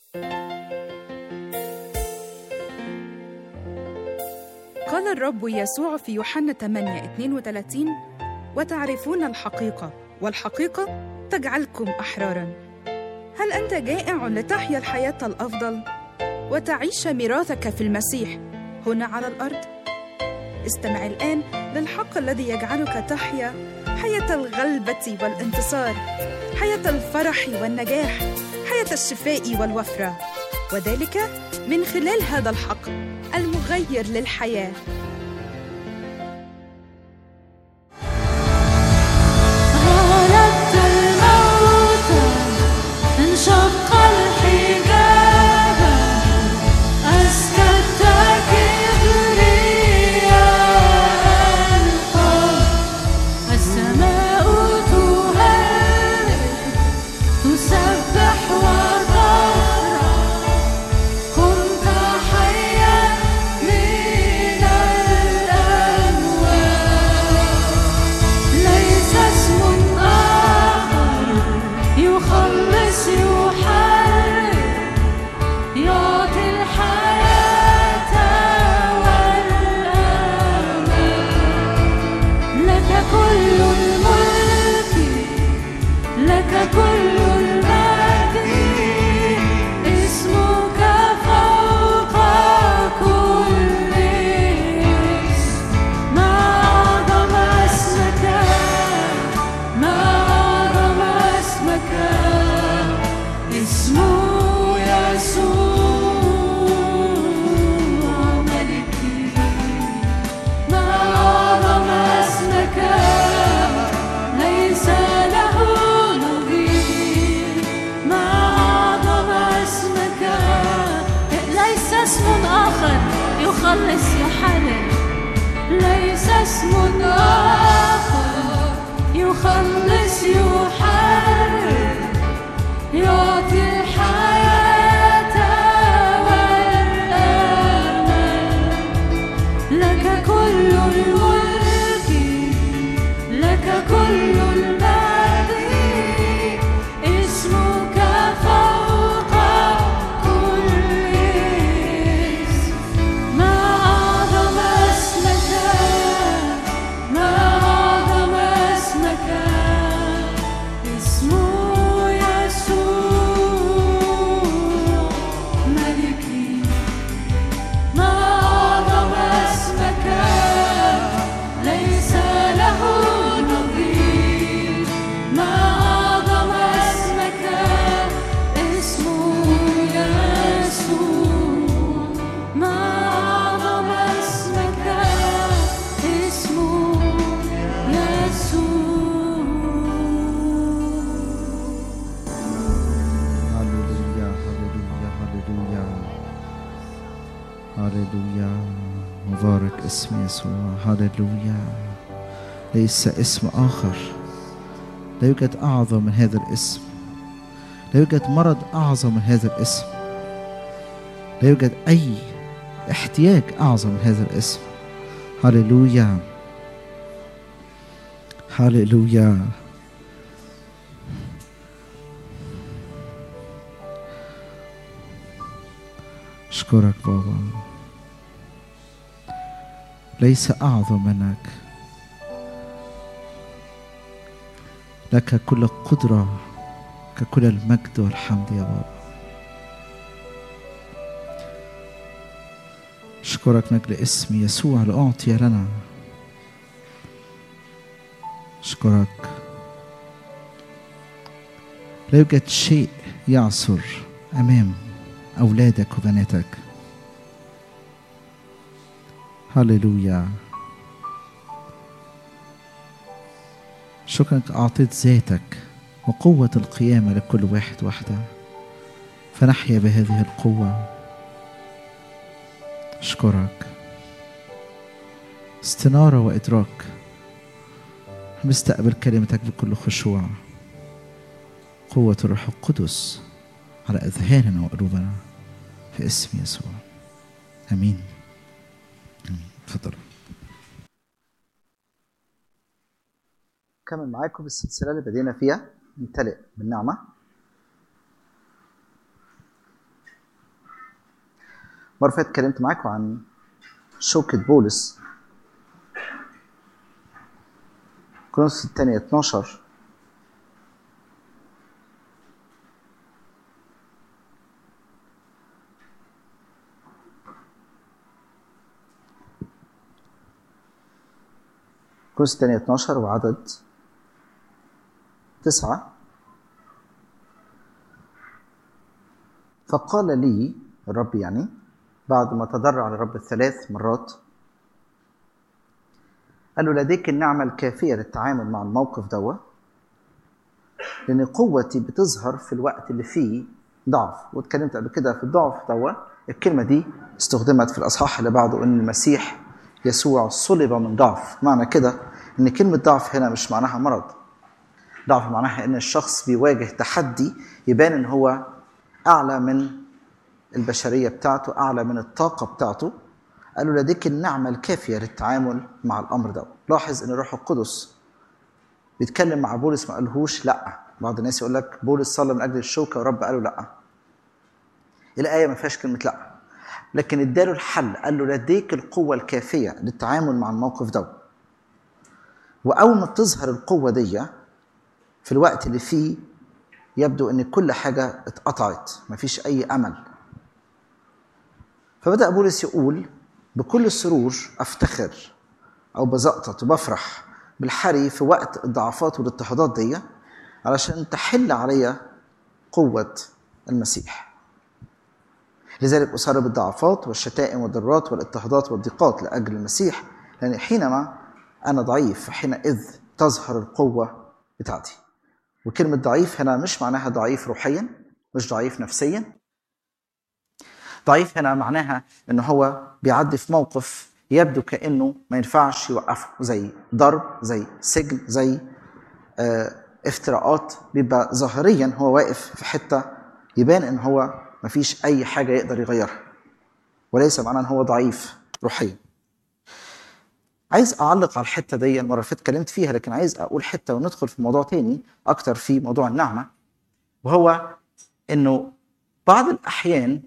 قال الرب يسوع في يوحنا 8 32 وتعرفون الحقيقة والحقيقة تجعلكم أحرارا هل أنت جائع لتحيا الحياة الأفضل وتعيش ميراثك في المسيح هنا على الأرض؟ استمع الآن للحق الذي يجعلك تحيا حياة الغلبة والانتصار حياة الفرح والنجاح حياة الشفاء والوفرة وذلك من خلال هذا الحق المغير للحياه غلبت الموت انشق الحجاب أسكت كبرياء القلب السماء تهلل تسبح وتفرح كنت حيا من الأموات ليس اسم آخر يخلص يحرر يعطي الحياة والأمان لك كل الملك لك كل المجد اسمك فوق كل اسم ما أعظم اسمك ما أعظم اسمك اسمه يسوع ملكي ما أعظم اسمك ليس له نظير ما أعظم اسمك ليس اسم آخر يخلص يحرر ليس اسم آخر يخلص يحرر يعطي الحياة والأمان لك كل الملك لك كل المجد اسمك فوق كل اسم ما أعظم اسمك ما أعظم اسمك اسمه يسوع ملكي ما أعظم اسمك ليس له نظير ما أعظم اسمك اسمه يسوع ما أعظم اسمك اسمه يسوع هللويا هللويا هللويا هللويا مبارك اسم يسوع هللويا ليس اسم آخر لا يوجد أعظم من هذا الاسم لا يوجد مرض أعظم من هذا الاسم لا يوجد أي احتياج أعظم من هذا الاسم هللويا هللويا أشكرك بابا ليس أعظم منك لك كل القدرة ككل المجد والحمد يا بابا أشكرك من أجل اسم يسوع لأعطي لنا أشكرك لا يوجد شيء يعثر أمام أولادك وبناتك هللويا شكرا انك أعطيت ذاتك وقوة القيامة لكل واحد واحدة فنحيا بهذه القوة أشكرك استنارة وإدراك نستقبل كلمتك بكل خشوع قوة الروح القدس على أذهاننا وقلوبنا في اسم يسوع آمين آمين تفضل كمل معاكم السلسله اللي بدينا فيها نمتلئ بالنعمه المره اللي فاتت اتكلمت معاكم عن شوكة بولس كورنثوس الثانية 12 كورنثوس الثانية 12 وعدد تسعة فقال لي الرب يعني بعد ما تضرع للرب الثلاث مرات قال له لديك النعمة الكافية للتعامل مع الموقف دوا لأن قوتي بتظهر في الوقت اللي فيه ضعف واتكلمت قبل كده في الضعف دوا الكلمة دي استخدمت في الأصحاح اللي بعده أن المسيح يسوع صلب من ضعف معنى كده أن كلمة ضعف هنا مش معناها مرض ضعف معناها أن الشخص بيواجه تحدي يبان أن هو أعلى من البشرية بتاعته أعلى من الطاقة بتاعته قالوا لديك النعمة الكافية للتعامل مع الأمر ده لاحظ أن الروح القدس بيتكلم مع بولس ما قالهوش لا بعض الناس يقول لك بولس صلى من أجل الشوكة ورب قال له لا الآية ما فيهاش كلمة لا لكن اداله الحل قال له لديك القوة الكافية للتعامل مع الموقف ده وأول ما تظهر القوة دي في الوقت اللي فيه يبدو ان كل حاجه اتقطعت مفيش اي امل فبدا بولس يقول بكل السرور افتخر او بزقطط وبفرح بالحري في وقت الضعفات والاضطهادات دي علشان تحل عليا قوه المسيح لذلك اصاب بالضعفات والشتائم والضرات والاضطهادات والضيقات لاجل المسيح لان حينما انا ضعيف فحينئذ تظهر القوه بتاعتي وكلمة ضعيف هنا مش معناها ضعيف روحيا مش ضعيف نفسيا ضعيف هنا معناها انه هو بيعدي في موقف يبدو كانه ما ينفعش يوقفه زي ضرب زي سجن زي آه افتراءات بيبقى ظاهريا هو واقف في حته يبان ان هو ما فيش اي حاجه يقدر يغيرها وليس معناه ان هو ضعيف روحيا عايز اعلق على الحته دي المره اللي فاتت اتكلمت فيها لكن عايز اقول حته وندخل في موضوع تاني اكتر في موضوع النعمه وهو انه بعض الاحيان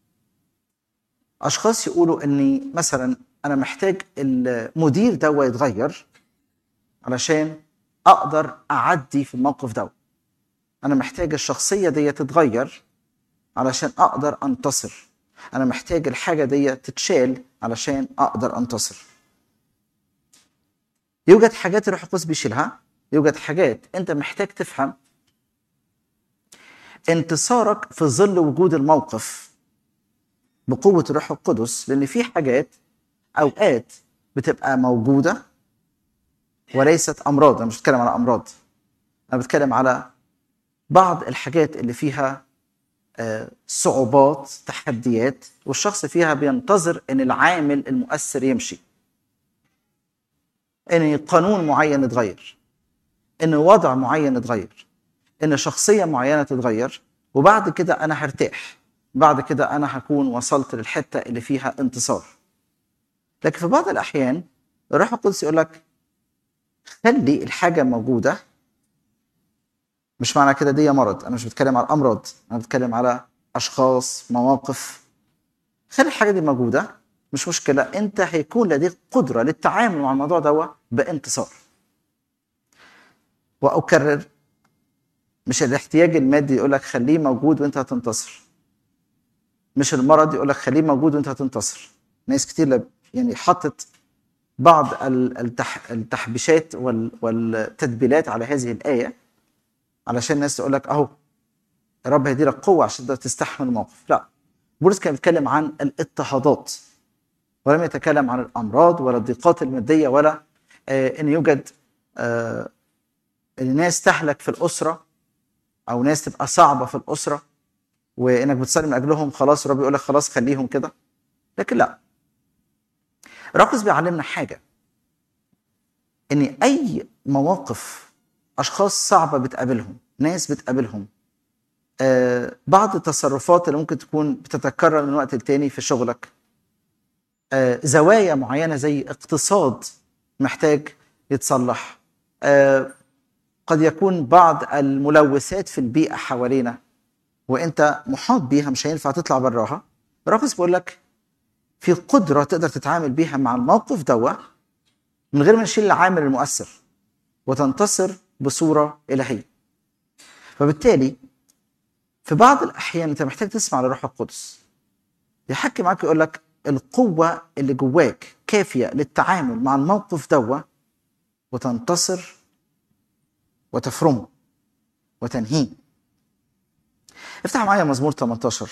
اشخاص يقولوا اني مثلا انا محتاج المدير ده يتغير علشان اقدر اعدي في الموقف ده انا محتاج الشخصيه دي تتغير علشان اقدر انتصر انا محتاج الحاجه دي تتشال علشان اقدر انتصر يوجد حاجات الروح القدس بيشيلها يوجد حاجات انت محتاج تفهم انتصارك في ظل وجود الموقف بقوة الروح القدس لأن في حاجات أوقات بتبقى موجودة وليست أمراض أنا مش بتكلم على أمراض أنا بتكلم على بعض الحاجات اللي فيها صعوبات تحديات والشخص فيها بينتظر ان العامل المؤثر يمشي ان قانون معين يتغير ان وضع معين يتغير ان شخصيه معينه تتغير وبعد كده انا هرتاح بعد كده انا هكون وصلت للحته اللي فيها انتصار لكن في بعض الاحيان الروح القدس يقول لك خلي الحاجه موجوده مش معنى كده دي مرض انا مش بتكلم على امراض انا بتكلم على اشخاص مواقف خلي الحاجه دي موجوده مش مشكله انت هيكون لديك قدره للتعامل مع الموضوع ده بانتصار واكرر مش الاحتياج المادي يقول لك خليه موجود وانت هتنتصر مش المرض يقول لك خليه موجود وانت هتنتصر ناس كتير يعني حطت بعض التح... التحبيشات وال... والتدبيلات على هذه الايه علشان الناس تقول لك اهو الرب هيدي لك قوه عشان تقدر تستحمل الموقف لا بولس كان بيتكلم عن الاضطهادات ولم يتكلم عن الامراض ولا الضيقات الماديه ولا آه ان يوجد آه ان ناس تهلك في الاسره او ناس تبقى صعبه في الاسره وانك بتصلي من اجلهم خلاص الرب يقول لك خلاص خليهم كده لكن لا راقص بيعلمنا حاجه ان اي مواقف اشخاص صعبه بتقابلهم ناس بتقابلهم آه بعض التصرفات اللي ممكن تكون بتتكرر من وقت لتاني في شغلك آه زوايا معينه زي اقتصاد محتاج يتصلح آه قد يكون بعض الملوثات في البيئه حوالينا وانت محاط بيها مش هينفع تطلع براها راقص بيقول لك في قدرة تقدر تتعامل بيها مع الموقف دوا من غير ما نشيل العامل المؤثر وتنتصر بصورة إلهية فبالتالي في بعض الأحيان أنت محتاج تسمع للروح القدس يحكي معاك يقول لك القوة اللي جواك كافية للتعامل مع الموقف دوا وتنتصر وتفرمه وتنهيه افتح معايا مزمور 18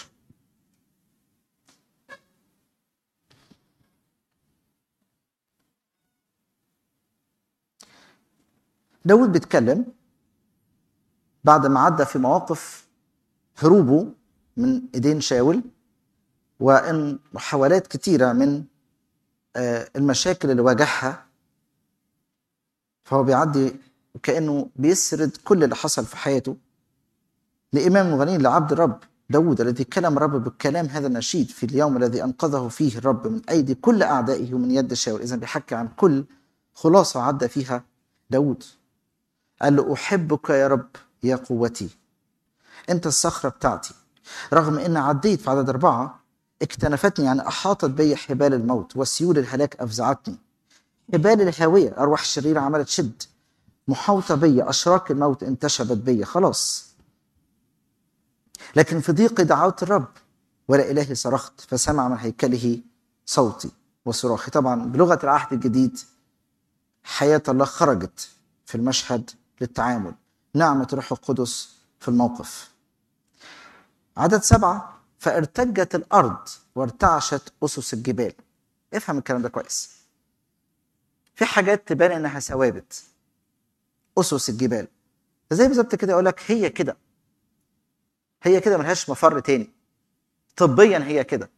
داود بيتكلم بعد ما عدى في مواقف هروبه من ايدين شاول وان محاولات كتيره من آه، المشاكل اللي واجهها فهو بيعدي كانه بيسرد كل اللي حصل في حياته لامام المغنيين لعبد الرب داود الذي كلم الرب بالكلام هذا النشيد في اليوم الذي انقذه فيه الرب من ايدي كل اعدائه ومن يد شاول اذا بيحكي عن كل خلاصه عدى فيها داود قال له احبك يا رب يا قوتي انت الصخره بتاعتي رغم ان عديت في عدد اربعه اكتنفتني يعني احاطت بي حبال الموت وسيول الهلاك افزعتني حبال الهاويه ارواح الشريره عملت شد محاوطه بي اشراك الموت انتشبت بي خلاص لكن في ضيقي دعوت الرب ولا الهي صرخت فسمع من هيكله صوتي وصراخي طبعا بلغه العهد الجديد حياه الله خرجت في المشهد للتعامل نعمه روح القدس في الموقف عدد سبعه فارتجت الارض وارتعشت اسس الجبال افهم الكلام ده كويس في حاجات تبان انها ثوابت اسس الجبال زي بالظبط كده اقول لك هي كده هي كده ملهاش مفر تاني طبيا هي كده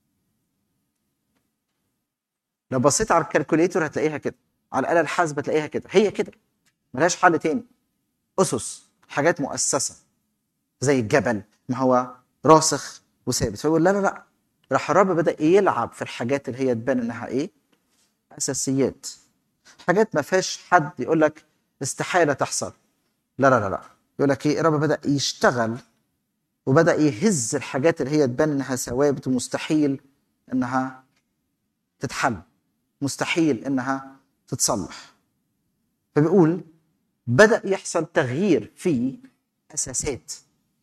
لو بصيت على الكالكوليتور هتلاقيها كده على الآلة الحاسبة تلاقيها كده هي كده ملهاش حل تاني أسس حاجات مؤسسة زي الجبل ما هو راسخ وثابت فيقول لا لا لا راح الرب بدأ يلعب في الحاجات اللي هي تبان انها ايه اساسيات حاجات ما فيهاش حد يقول لك استحالة تحصل لا لا لا لا يقول لك ايه الرب بدأ يشتغل وبدأ يهز الحاجات اللي هي تبان انها ثوابت ومستحيل انها تتحل مستحيل انها تتصلح فبيقول بدأ يحصل تغيير في اساسات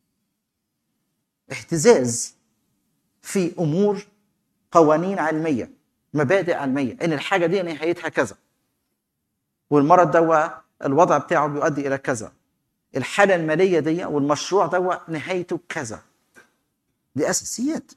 اهتزاز في امور قوانين علميه مبادئ علميه ان الحاجه دي نهايتها كذا والمرض ده الوضع بتاعه بيؤدي الى كذا الحاله الماليه دي والمشروع ده نهايته كذا دي اساسيات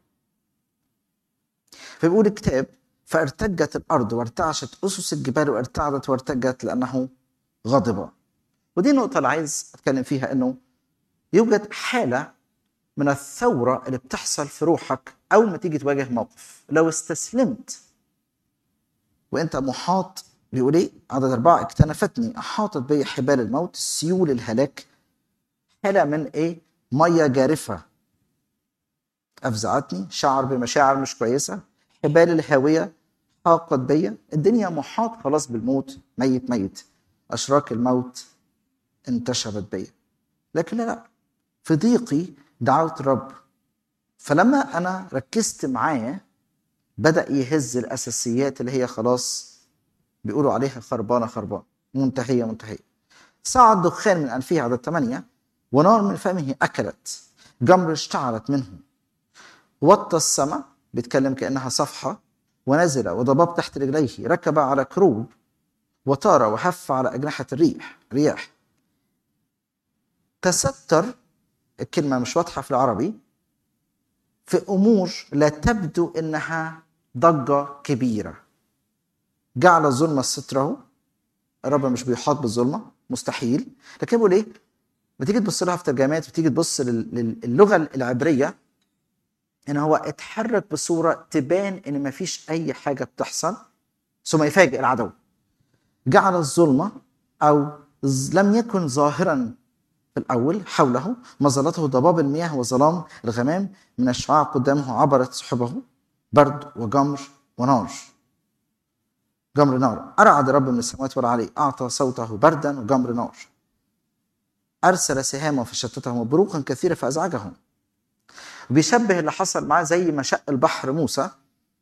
فبيقول الكتاب فارتجت الارض وارتعشت اسس الجبال وارتعدت وارتجت لانه غضب ودي النقطه اللي عايز اتكلم فيها انه يوجد حاله من الثوره اللي بتحصل في روحك اول ما تيجي تواجه موقف لو استسلمت وانت محاط بيقول ايه عدد اربعه اكتنفتني احاطت بي حبال الموت سيول الهلاك حاله من ايه ميه جارفه افزعتني شعر بمشاعر مش كويسه حبال الهاويه حاقت بيا الدنيا محاط خلاص بالموت ميت ميت اشراك الموت انتشرت بيا لكن لا لا في ضيقي دعوت الرب فلما انا ركزت معاه بدا يهز الاساسيات اللي هي خلاص بيقولوا عليها خربانه خربانه منتهيه منتهيه صعد دخان من انفه عدد ثمانيه ونار من فمه اكلت جمر اشتعلت منه وطى السماء بيتكلم كانها صفحه ونزل وضباب تحت رجليه ركب على كروب وطار وهف على اجنحه الريح رياح تستر الكلمه مش واضحه في العربي في امور لا تبدو انها ضجه كبيره جعل الظلمه ستره الرب مش بيحاط بالظلمه مستحيل لكن بيقول ايه بتيجي تبص لها في ترجمات بتيجي تبص لل- لل- للغه العبريه ان هو اتحرك بصوره تبان ان مفيش اي حاجه بتحصل ثم يفاجئ العدو جعل الظلمه او ز- لم يكن ظاهرا في الاول حوله مظلته ضباب المياه وظلام الغمام من الشعاع قدامه عبرت سحبه برد وجمر ونار جمر نار أرعد الرب من السماوات والعلي أعطى صوته بردا وجمر نار أرسل سهامه فشتتهم وبروقا كثيرة فأزعجهم بيشبه اللي حصل معاه زي ما شق البحر موسى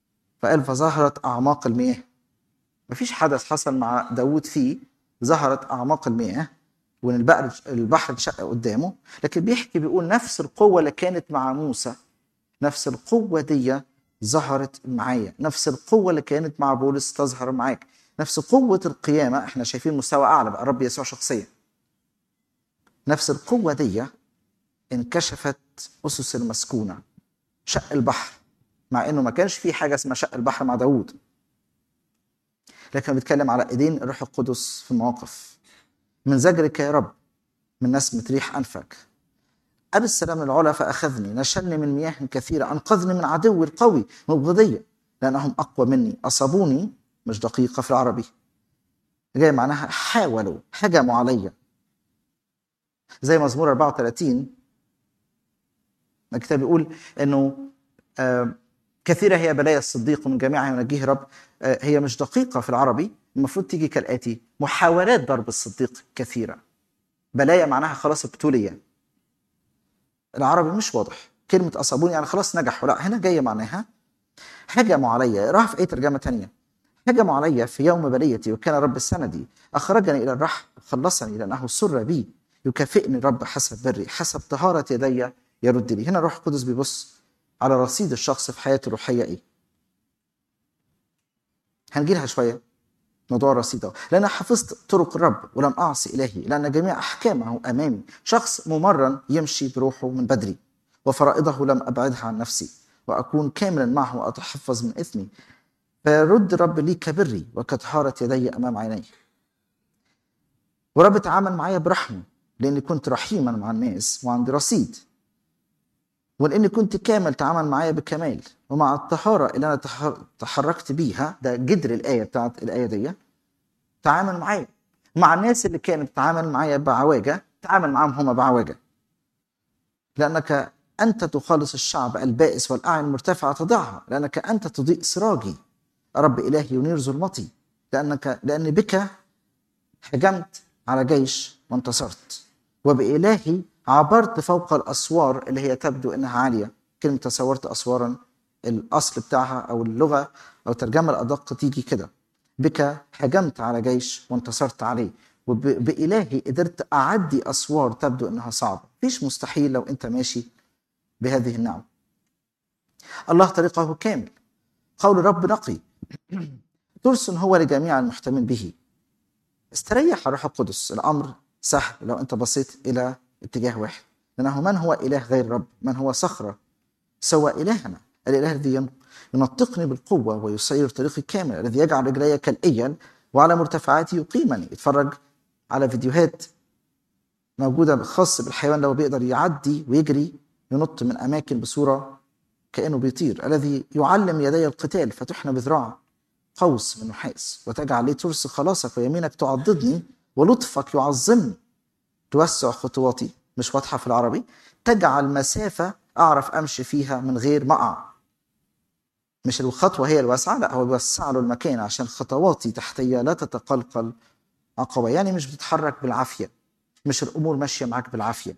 فقال فظهرت اعماق المياه مفيش حدث حصل مع داود فيه ظهرت اعماق المياه وان البحر البحر اتشق قدامه لكن بيحكي بيقول نفس القوه اللي كانت مع موسى نفس القوه دي ظهرت معايا نفس القوه اللي كانت مع بولس تظهر معاك نفس قوه القيامه احنا شايفين مستوى اعلى بقى الرب يسوع شخصيا نفس القوه دي انكشفت اسس المسكونه شق البحر مع انه ما كانش في حاجه اسمها شق البحر مع داوود لكن بيتكلم على ايدين الروح القدس في المواقف من زجرك يا رب من نسمة ريح أنفك أبي السلام العلا فأخذني نشلني من مياه كثيرة أنقذني من عدوي القوي مبغضية لأنهم أقوى مني أصابوني مش دقيقة في العربي جاي معناها حاولوا هجموا عليا زي مزمور 34 الكتاب بيقول انه آه، كثيرة هي بلايا الصديق ومن جميعها ينجيه رب آه، هي مش دقيقة في العربي المفروض تيجي كالآتي محاولات ضرب الصديق كثيرة بلايا معناها خلاص ابتلي العربي مش واضح كلمة أصابوني يعني خلاص نجحوا لا هنا جاية معناها هجموا علي اقراها في أي ترجمة تانية هجموا علي في يوم بليتي وكان رب سندي أخرجني إلى الرحب خلصني لأنه سر بي يكافئني الرب حسب بري حسب طهارة يدي يرد لي هنا الروح القدس بيبص على رصيد الشخص في حياته الروحية إيه هنجيلها شوية موضوع الرصيد ده لأن حفظت طرق الرب ولم أعصي إلهي لأن جميع أحكامه أمامي شخص ممرن يمشي بروحه من بدري وفرائضه لم أبعدها عن نفسي وأكون كاملا معه وأتحفظ من إثمي فيرد الرب لي كبري وكطهارة يدي أمام عينيه ورب تعامل معايا برحمة لأني كنت رحيما مع الناس وعندي رصيد ولاني كنت كامل تعامل معايا بكمال ومع الطهاره اللي انا تح- تحركت بيها ده جدر الايه بتاعت الايه دي تعامل معايا مع الناس اللي كانت تتعامل معايا بعواجه تعامل معاهم هما بعواجه لانك انت تخلص الشعب البائس والاعين المرتفعه تضعها لانك انت تضيء سراجي رب الهي ينير ظلمتي لانك لان بك هجمت على جيش وانتصرت وبإلهي عبرت فوق الأسوار اللي هي تبدو إنها عالية كلمة تصورت أسوارا الأصل بتاعها أو اللغة أو الترجمة الأدق تيجي كده بك هجمت على جيش وانتصرت عليه وبإلهي قدرت أعدي أسوار تبدو إنها صعبة مفيش مستحيل لو أنت ماشي بهذه النعم الله طريقه كامل قول الرب نقي ترس هو لجميع المحتمين به استريح الروح القدس الامر سهل لو انت بصيت الى اتجاه واحد لانه من هو اله غير الرب من هو صخره سوى الهنا الاله الذي ين- ينطقني بالقوه ويسير طريقي كامل الذي يجعل رجلي كالايل وعلى مرتفعاتي يقيمني اتفرج على فيديوهات موجوده خاص بالحيوان لو بيقدر يعدي ويجري ينط من اماكن بصوره كانه بيطير الذي يعلم يدي القتال فتحنى بذراع قوس من نحاس وتجعل لي ترس خلاصك ويمينك تعضدني ولطفك يعظمني توسع خطواتي مش واضحة في العربي تجعل مسافة أعرف أمشي فيها من غير ما أقع مش الخطوة هي الواسعة لا هو بيوسع له المكان عشان خطواتي تحتية لا تتقلقل عقبة يعني مش بتتحرك بالعافية مش الأمور ماشية معاك بالعافية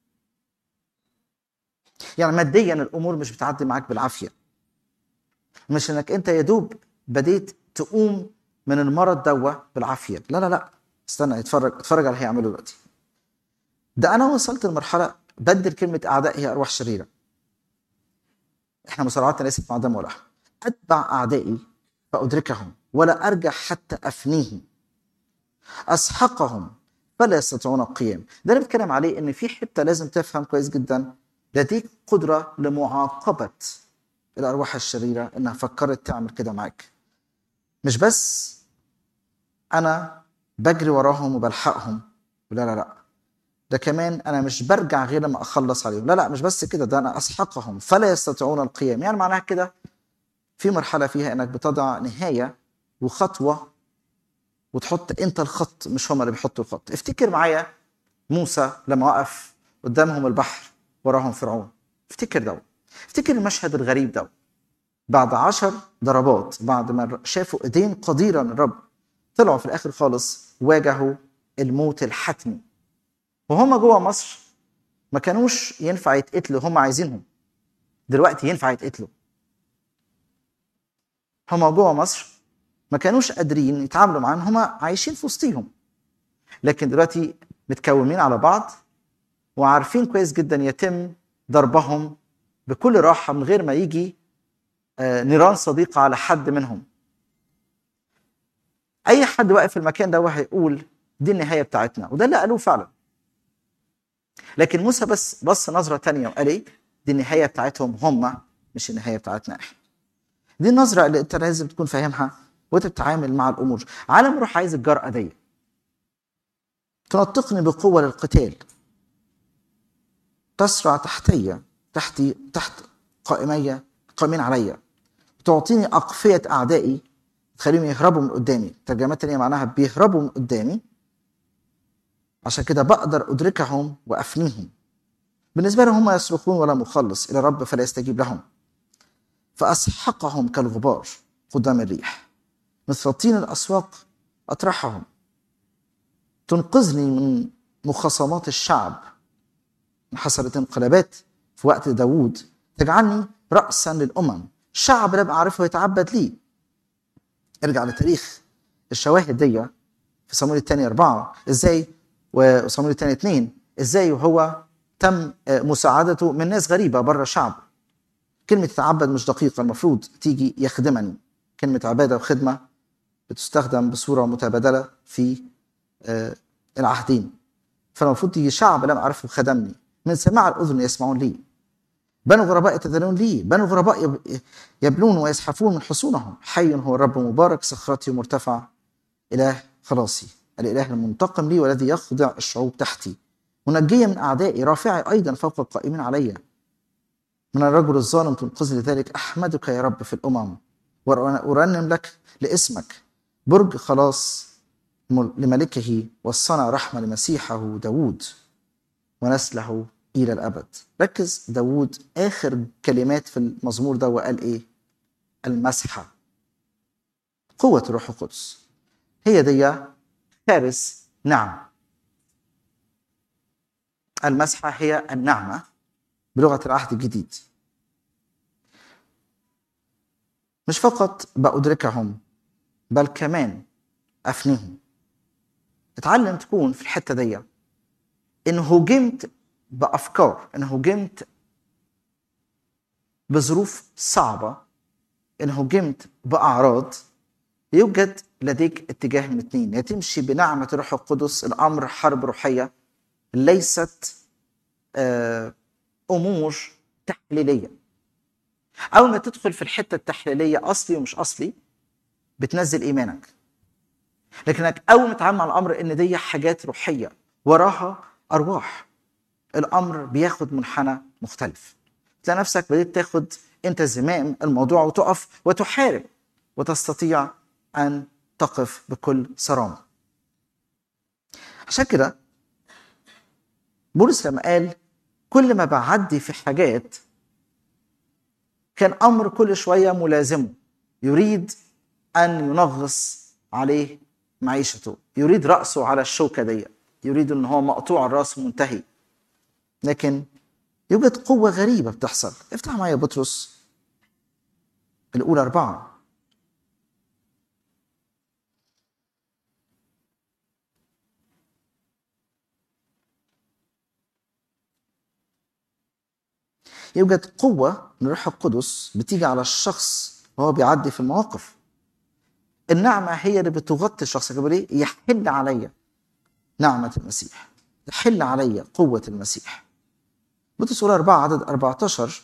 يعني ماديا الأمور مش بتعدي معاك بالعافية مش انك انت يا دوب بديت تقوم من المرض دوا بالعافيه لا لا لا استنى اتفرج اتفرج على اللي هيعمله دلوقتي ده انا وصلت لمرحله بدل كلمه اعداء هي ارواح شريره احنا مصارعاتنا ليست مع دم ولحم اتبع اعدائي فادركهم ولا ارجع حتى افنيهم اسحقهم فلا يستطيعون القيام ده اللي بتكلم عليه ان في حته لازم تفهم كويس جدا لديك قدره لمعاقبه الارواح الشريره انها فكرت تعمل كده معاك مش بس انا بجري وراهم وبلحقهم لا لا لا ده كمان انا مش برجع غير لما اخلص عليهم لا لا مش بس كده ده انا اسحقهم فلا يستطيعون القيام يعني معناها كده في مرحله فيها انك بتضع نهايه وخطوه وتحط انت الخط مش هم اللي بيحطوا الخط افتكر معايا موسى لما وقف قدامهم البحر وراهم فرعون افتكر ده افتكر المشهد الغريب ده بعد عشر ضربات بعد ما شافوا ايدين قديرة من الرب طلعوا في الاخر خالص واجهوا الموت الحتمي وهم جوه مصر ما كانوش ينفع يتقتلوا هم عايزينهم دلوقتي ينفع يتقتلوا هما جوه مصر ما كانوش قادرين يتعاملوا معاهم هما عايشين في وسطيهم لكن دلوقتي متكومين على بعض وعارفين كويس جدا يتم ضربهم بكل راحه من غير ما يجي آه، نيران صديقه على حد منهم اي حد واقف في المكان ده هيقول دي النهايه بتاعتنا وده اللي قالوه فعلا لكن موسى بس بص نظره تانية وقال ايه دي النهايه بتاعتهم هم مش النهايه بتاعتنا احنا دي النظره اللي انت لازم تكون فاهمها وانت بتتعامل مع الامور عالم روح عايز الجرأه دي تنطقني بقوه للقتال تسرع تحتي تحتي تحت قائمي قائمين عليا تعطيني أقفية أعدائي تخليهم يهربوا من قدامي ترجمات تانية معناها بيهربوا من قدامي عشان كده بقدر أدركهم وأفنيهم بالنسبة لهم هم يصرخون ولا مخلص إلى الرب فلا يستجيب لهم فأسحقهم كالغبار قدام الريح مثل طين الأسواق أطرحهم تنقذني من مخاصمات الشعب حصلت انقلابات في وقت داوود تجعلني رأسا للأمم شعب لم أعرفه يتعبد لي ارجع لتاريخ الشواهد دي في صمويل الثاني أربعة إزاي وصمويل الثاني اثنين إزاي وهو تم آه، مساعدته من ناس غريبة بره شعب كلمة يتعبد مش دقيقة المفروض تيجي يخدمني كلمة عبادة وخدمة بتستخدم بصورة متبادلة في آه، العهدين فالمفروض تيجي شعب لم أعرفه خدمني من سماع الأذن يسمعون لي بنو غرباء يتذلون لي بنو غرباء يب- يبنون ويزحفون من حصونهم حي هو الرب مبارك صخرتي مرتفع إله خلاصي الإله المنتقم لي والذي يخضع الشعوب تحتي منجيا من أعدائي رافعي أيضا فوق القائمين علي من الرجل الظالم تنقذني لذلك أحمدك يا رب في الأمم وأرنم لك لاسمك برج خلاص مل- لملكه والصنع رحمة لمسيحه داود ونسله إلى الأبد ركز داود آخر كلمات في المزمور ده وقال إيه المسحة قوة الروح القدس هي دي فارس نعم المسحة هي النعمة بلغة العهد الجديد مش فقط بأدركهم بل كمان أفنيهم اتعلم تكون في الحتة دي إن هجمت بأفكار إن هجمت بظروف صعبة إن هجمت بأعراض يوجد لديك اتجاه من اتنين يا تمشي بنعمة الروح القدس الأمر حرب روحية ليست آه، أمور تحليلية أول ما تدخل في الحتة التحليلية أصلي ومش أصلي بتنزل إيمانك لكنك أول ما تتعامل مع الأمر إن دي حاجات روحية وراها أرواح الأمر بياخد منحنى مختلف تلاقي نفسك بديت تاخد أنت زمام الموضوع وتقف وتحارب وتستطيع أن تقف بكل صرامة عشان كده بولس لما قال كل ما بعدي في حاجات كان امر كل شويه ملازمه يريد ان ينغص عليه معيشته يريد راسه على الشوكه دي يريد ان هو مقطوع الراس منتهي لكن يوجد قوه غريبه بتحصل افتح معايا بطرس الاولى اربعه يوجد قوة من الروح القدس بتيجي على الشخص وهو بيعدي في المواقف النعمة هي اللي بتغطي الشخص بيقول ايه يحل عليا نعمة المسيح تحل عليا قوة المسيح بطرس سورة 4 عدد 14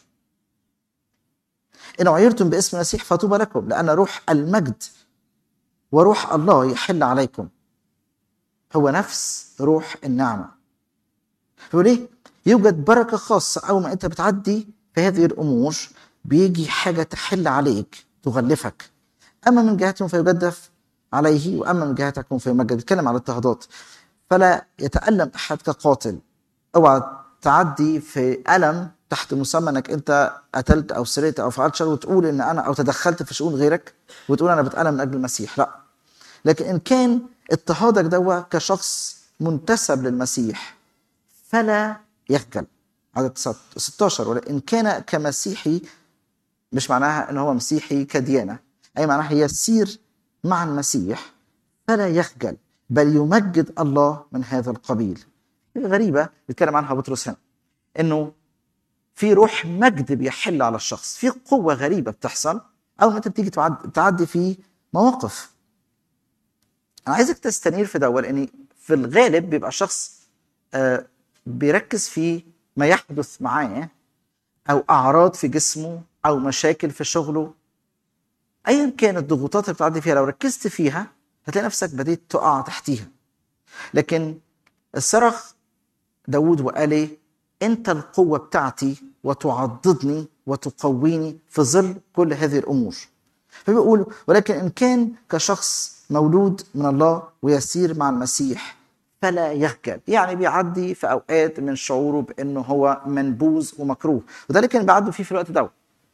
إن عيرتم باسم المسيح فطوبى لكم لأن روح المجد وروح الله يحل عليكم هو نفس روح النعمة بيقول ايه يوجد بركه خاصه اول ما انت بتعدي في هذه الامور بيجي حاجه تحل عليك تغلفك اما من جهتهم فيجدف عليه واما من جهتكم فيمجد بيتكلم على الاضطهادات فلا يتالم احد كقاتل اوعى تعدي في الم تحت مسمى انك انت قتلت او سرقت او فعلت شر وتقول ان انا او تدخلت في شؤون غيرك وتقول انا بتالم من اجل المسيح لا لكن ان كان اضطهادك دوا كشخص منتسب للمسيح فلا يخجل عدد 16 ولكن كان كمسيحي مش معناها ان هو مسيحي كديانه أي معناها يسير مع المسيح فلا يخجل بل يمجد الله من هذا القبيل غريبة بيتكلم عنها بطرس هنا إنه في روح مجد بيحل على الشخص في قوة غريبة بتحصل أول ما أنت بتيجي تعد- تعدي في مواقف أنا عايزك تستنير في ده لأن في الغالب بيبقى الشخص آه، بيركز في ما يحدث معاه أو أعراض في جسمه أو مشاكل في شغله أيا كانت الضغوطات اللي بتعدي فيها لو ركزت فيها هتلاقي نفسك بديت تقع تحتيها لكن الصرخ داود وقال ايه انت القوة بتاعتي وتعضدني وتقويني في ظل كل هذه الامور فبيقول ولكن ان كان كشخص مولود من الله ويسير مع المسيح فلا يخجل يعني بيعدي في اوقات من شعوره بانه هو منبوذ ومكروه وده اللي كان بيعدوا فيه في الوقت ده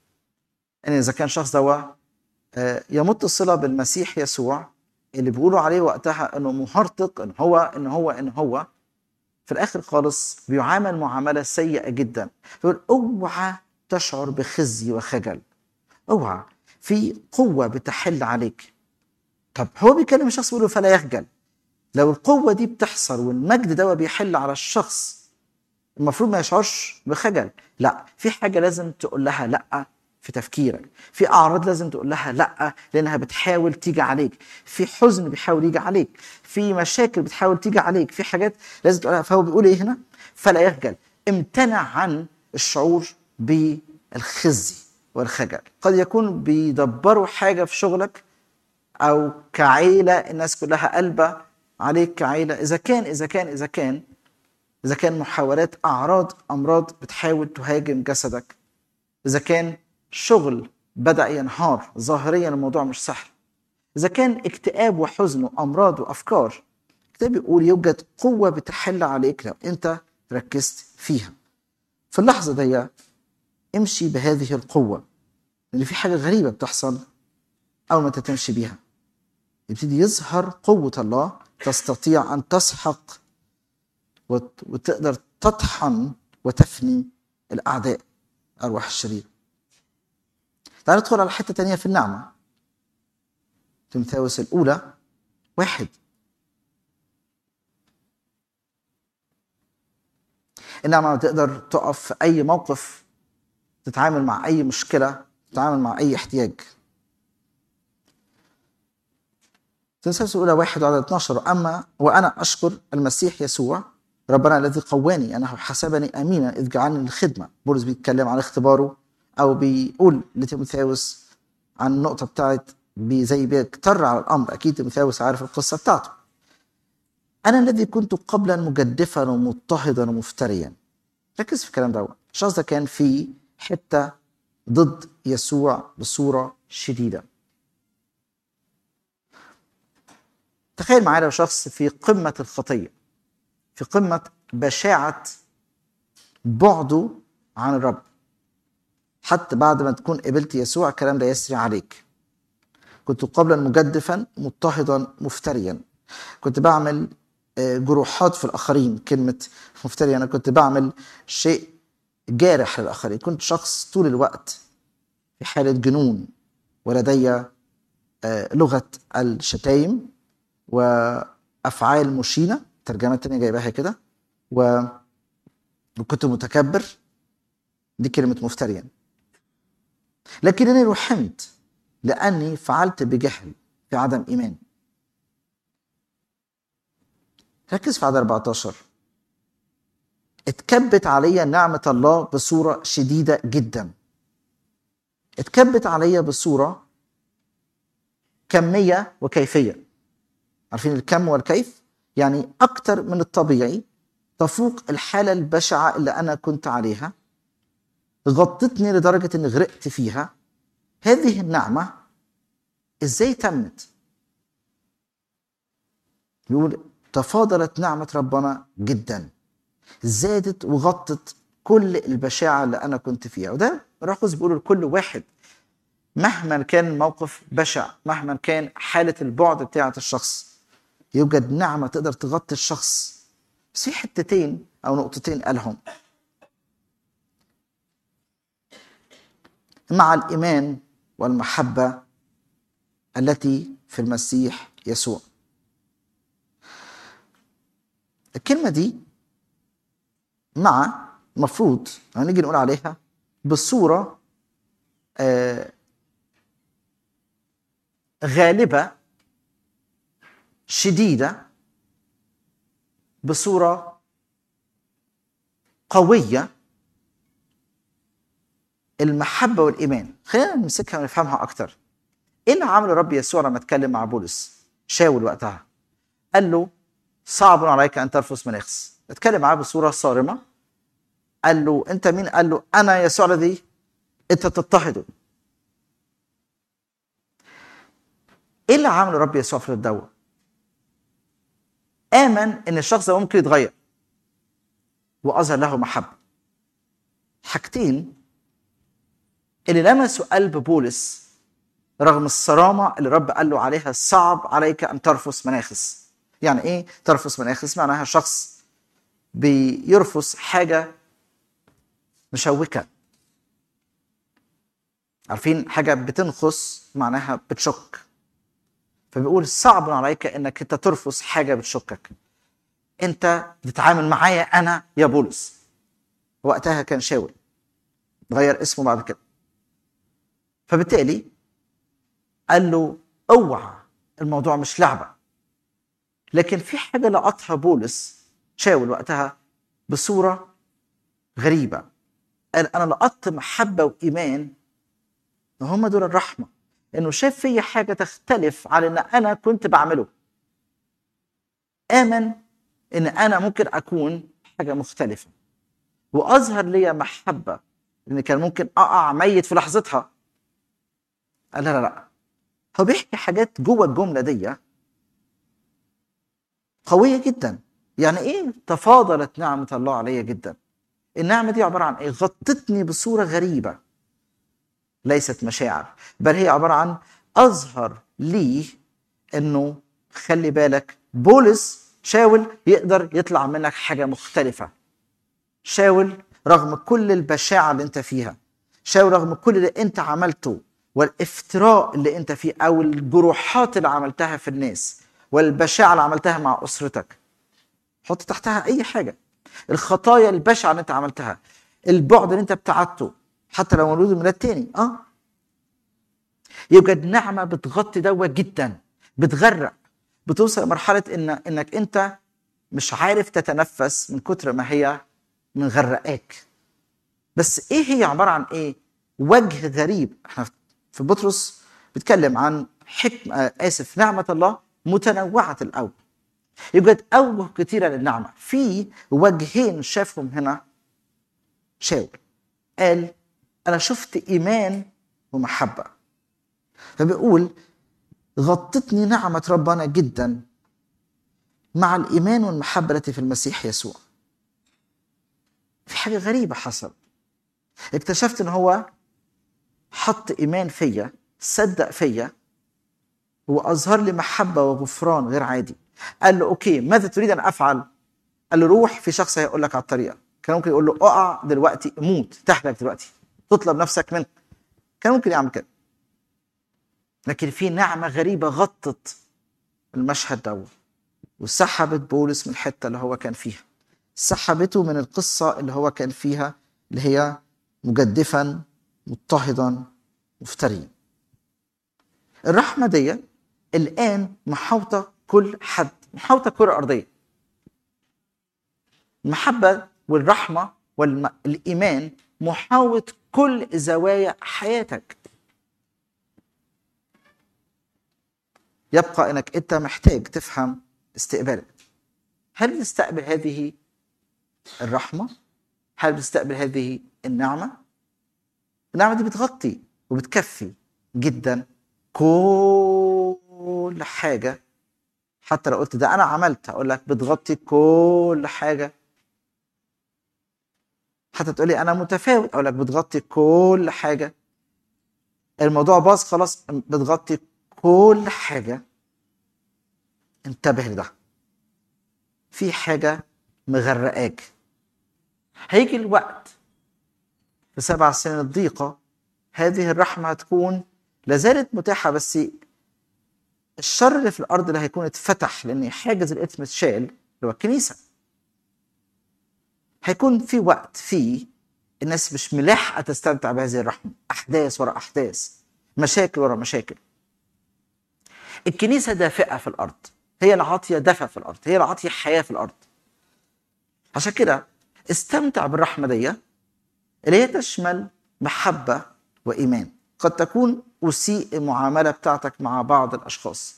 ان اذا كان شخص ده آه، يمت الصله بالمسيح يسوع اللي بيقولوا عليه وقتها انه مهرطق ان هو ان هو ان هو في الاخر خالص بيعامل معامله سيئه جدا فيقول اوعى تشعر بخزي وخجل اوعى في قوه بتحل عليك طب هو بيكلم الشخص بيقول له فلا يخجل لو القوه دي بتحصل والمجد ده بيحل على الشخص المفروض ما يشعرش بخجل لا في حاجه لازم تقول لها لا في تفكيرك في اعراض لازم تقول لها لا لانها بتحاول تيجي عليك في حزن بيحاول يجي عليك في مشاكل بتحاول تيجي عليك في حاجات لازم تقولها فهو بيقول ايه هنا فلا يخجل امتنع عن الشعور بالخزي والخجل قد يكون بيدبروا حاجه في شغلك او كعيله الناس كلها قلبه عليك كعيله اذا كان اذا كان اذا كان اذا كان محاولات اعراض امراض بتحاول تهاجم جسدك اذا كان شغل بدا ينهار ظاهريا الموضوع مش سهل اذا كان اكتئاب وحزن وامراض وافكار الكتاب بيقول يوجد قوه بتحل عليك لو انت ركزت فيها في اللحظه دي امشي بهذه القوه لان في حاجه غريبه بتحصل اول ما انت تمشي بيها يبتدي يظهر قوه الله تستطيع ان تسحق وت- وتقدر تطحن وتفني الاعداء ارواح الشرير تعال ندخل على حته تانية في النعمه تيموثاوس الاولى واحد النعمه تقدر تقف في اي موقف تتعامل مع اي مشكله تتعامل مع اي احتياج تيموثاوس الاولى واحد وعدد 12 اما وانا اشكر المسيح يسوع ربنا الذي قواني انه حسبني امينا اذ جعلني للخدمه بولس بيتكلم عن اختباره او بيقول لتيموثاوس عن النقطه بتاعت بي زي بيكتر على الامر اكيد تيموثاوس عارف القصه بتاعته انا الذي كنت قبلا مجدفا ومضطهدا ومفتريا ركز في الكلام ده الشخص ده كان في حته ضد يسوع بصوره شديده تخيل معايا لو شخص في قمه الخطيه في قمه بشاعه بعده عن الرب حتى بعد ما تكون قبلت يسوع الكلام ده يسري عليك كنت قبلا مجدفا مضطهدا مفتريا كنت بعمل آه، جروحات في الاخرين كلمه مفتري انا كنت بعمل شيء جارح للاخرين كنت شخص طول الوقت في حاله جنون ولدي آه، لغه الشتايم وافعال مشينه ترجمه تانية جايباها كده و... وكنت متكبر دي كلمه مفتريا لكنني رحمت لاني فعلت بجهل في عدم ايمان ركز في عدد 14 اتكبت عليا نعمة الله بصورة شديدة جدا اتكبت عليا بصورة كمية وكيفية عارفين الكم والكيف يعني أكتر من الطبيعي تفوق الحالة البشعة اللي أنا كنت عليها غطتني لدرجة إني غرقت فيها هذه النعمة إزاي تمت يقول تفاضلت نعمة ربنا جدا زادت وغطت كل البشاعة اللي أنا كنت فيها وده الروح القدس بيقول لكل واحد مهما كان الموقف بشع مهما كان حالة البعد بتاعة الشخص يوجد نعمة تقدر تغطي الشخص بس في حتتين أو نقطتين قالهم مع الإيمان والمحبة التي في المسيح يسوع الكلمة دي مع مفروض هنيجي نقول عليها بصورة آه، غالبة شديدة بصورة قوية المحبة والإيمان خلينا نمسكها ونفهمها أكتر إيه اللي عمله الرب يسوع لما اتكلم مع بولس شاول وقتها قال له صعب عليك أن ترفس مناخس اتكلم معاه بصورة صارمة قال له أنت مين قال له أنا يسوع الذي أنت تضطهده ايه اللي عمله الرب يسوع في الدواء؟ آمن إن الشخص ده ممكن يتغير وأظهر له محبة. حاجتين اللي لمسوا قلب بولس رغم الصرامة اللي الرب قال له عليها صعب عليك أن ترفس مناخس. يعني إيه ترفس مناخس؟ معناها شخص بيرفس حاجة مشوكة. عارفين حاجة بتنخس معناها بتشك. فبيقول صعب عليك انك انت ترفض حاجه بتشكك انت بتتعامل معايا انا يا بولس وقتها كان شاول غير اسمه بعد كده فبالتالي قال له اوعى الموضوع مش لعبه لكن في حاجه لقطها بولس شاول وقتها بصوره غريبه قال انا لقطت محبه وايمان هم دول الرحمه انه شاف فيا حاجه تختلف عن ان انا كنت بعمله امن ان انا ممكن اكون حاجه مختلفه واظهر لي محبه لان كان ممكن اقع ميت في لحظتها قال لا لا لا هو بيحكي حاجات جوه الجمله دي قويه جدا يعني ايه تفاضلت نعمه الله عليا جدا النعمه دي عباره عن ايه غطتني بصوره غريبه ليست مشاعر بل هي عبارة عن أظهر لي أنه خلي بالك بولس شاول يقدر يطلع منك حاجة مختلفة شاول رغم كل البشاعة اللي انت فيها شاول رغم كل اللي انت عملته والافتراء اللي انت فيه او الجروحات اللي عملتها في الناس والبشاعة اللي عملتها مع اسرتك حط تحتها اي حاجة الخطايا البشعة اللي انت عملتها البعد اللي انت ابتعدته حتى لو مولود ميلاد تاني اه يوجد نعمه بتغطي دوت جدا بتغرق بتوصل لمرحله ان انك انت مش عارف تتنفس من كتر ما هي من غرقاك بس ايه هي عباره عن ايه وجه غريب احنا في بطرس بيتكلم عن حكم آه اسف نعمه الله متنوعه الاوجه يوجد اوجه كثيره للنعمه في وجهين شافهم هنا شاول قال انا شفت ايمان ومحبه فبيقول غطتني نعمه ربنا جدا مع الايمان والمحبه التي في المسيح يسوع في حاجه غريبه حصل اكتشفت ان هو حط ايمان فيا صدق فيا واظهر لي محبه وغفران غير عادي قال له اوكي ماذا تريد ان افعل قال له روح في شخص هيقول لك على الطريقه كان ممكن يقول له اقع دلوقتي موت تهلك دلوقتي تطلب نفسك منه كان ممكن يعمل كده لكن في نعمة غريبة غطت المشهد ده وسحبت بولس من الحتة اللي هو كان فيها سحبته من القصة اللي هو كان فيها اللي هي مجدفا مضطهدا مفتريا الرحمة دي الآن محاوطة كل حد محاوطة الكرة الأرضية المحبة والرحمة والإيمان محاوط كل زوايا حياتك يبقى انك انت محتاج تفهم استقبالك هل بتستقبل هذه الرحمه هل بتستقبل هذه النعمه النعمه دي بتغطي وبتكفي جدا كل حاجه حتى لو قلت ده انا عملت هقول لك بتغطي كل حاجه حتى تقولي انا متفاوت اقول لك بتغطي كل حاجه الموضوع باظ خلاص بتغطي كل حاجه انتبه لده في حاجه مغرقاك هيجي الوقت في سبع سنين الضيقه هذه الرحمه هتكون لازالت متاحه بس الشر اللي في الارض اللي هيكون اتفتح لان حاجز الاثم اتشال اللي هو الكنيسه هيكون في وقت فيه الناس مش ملاحقه تستمتع بهذه الرحمه احداث ورا احداث مشاكل ورا مشاكل الكنيسه دافئه في الارض هي اللي عاطيه دفى في الارض هي اللي عاطيه حياه في الارض عشان كده استمتع بالرحمه دي اللي هي تشمل محبه وايمان قد تكون اسيء المعامله بتاعتك مع بعض الاشخاص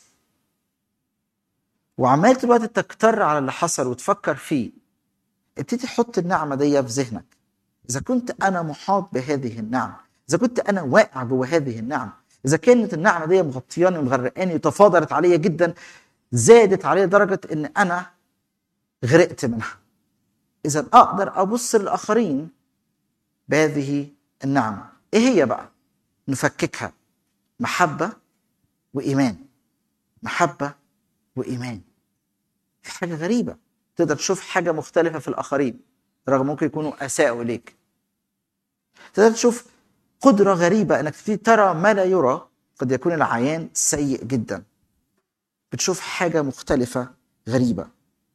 وعمال طول الوقت تكتر على اللي حصل وتفكر فيه ابتدي حط النعمه دي في ذهنك اذا كنت انا محاط بهذه النعمه اذا كنت انا واقع جوه هذه النعمه اذا كانت النعمه دي مغطياني ومغرقاني وتفاضلت عليا جدا زادت علي لدرجه ان انا غرقت منها اذا اقدر ابص للاخرين بهذه النعمه ايه هي بقى نفككها محبه وايمان محبه وايمان في حاجه غريبه تقدر تشوف حاجه مختلفه في الاخرين رغم ممكن يكونوا اساءوا اليك تقدر تشوف قدره غريبه انك تبتدي ترى ما لا يرى قد يكون العيان سيء جدا بتشوف حاجه مختلفه غريبه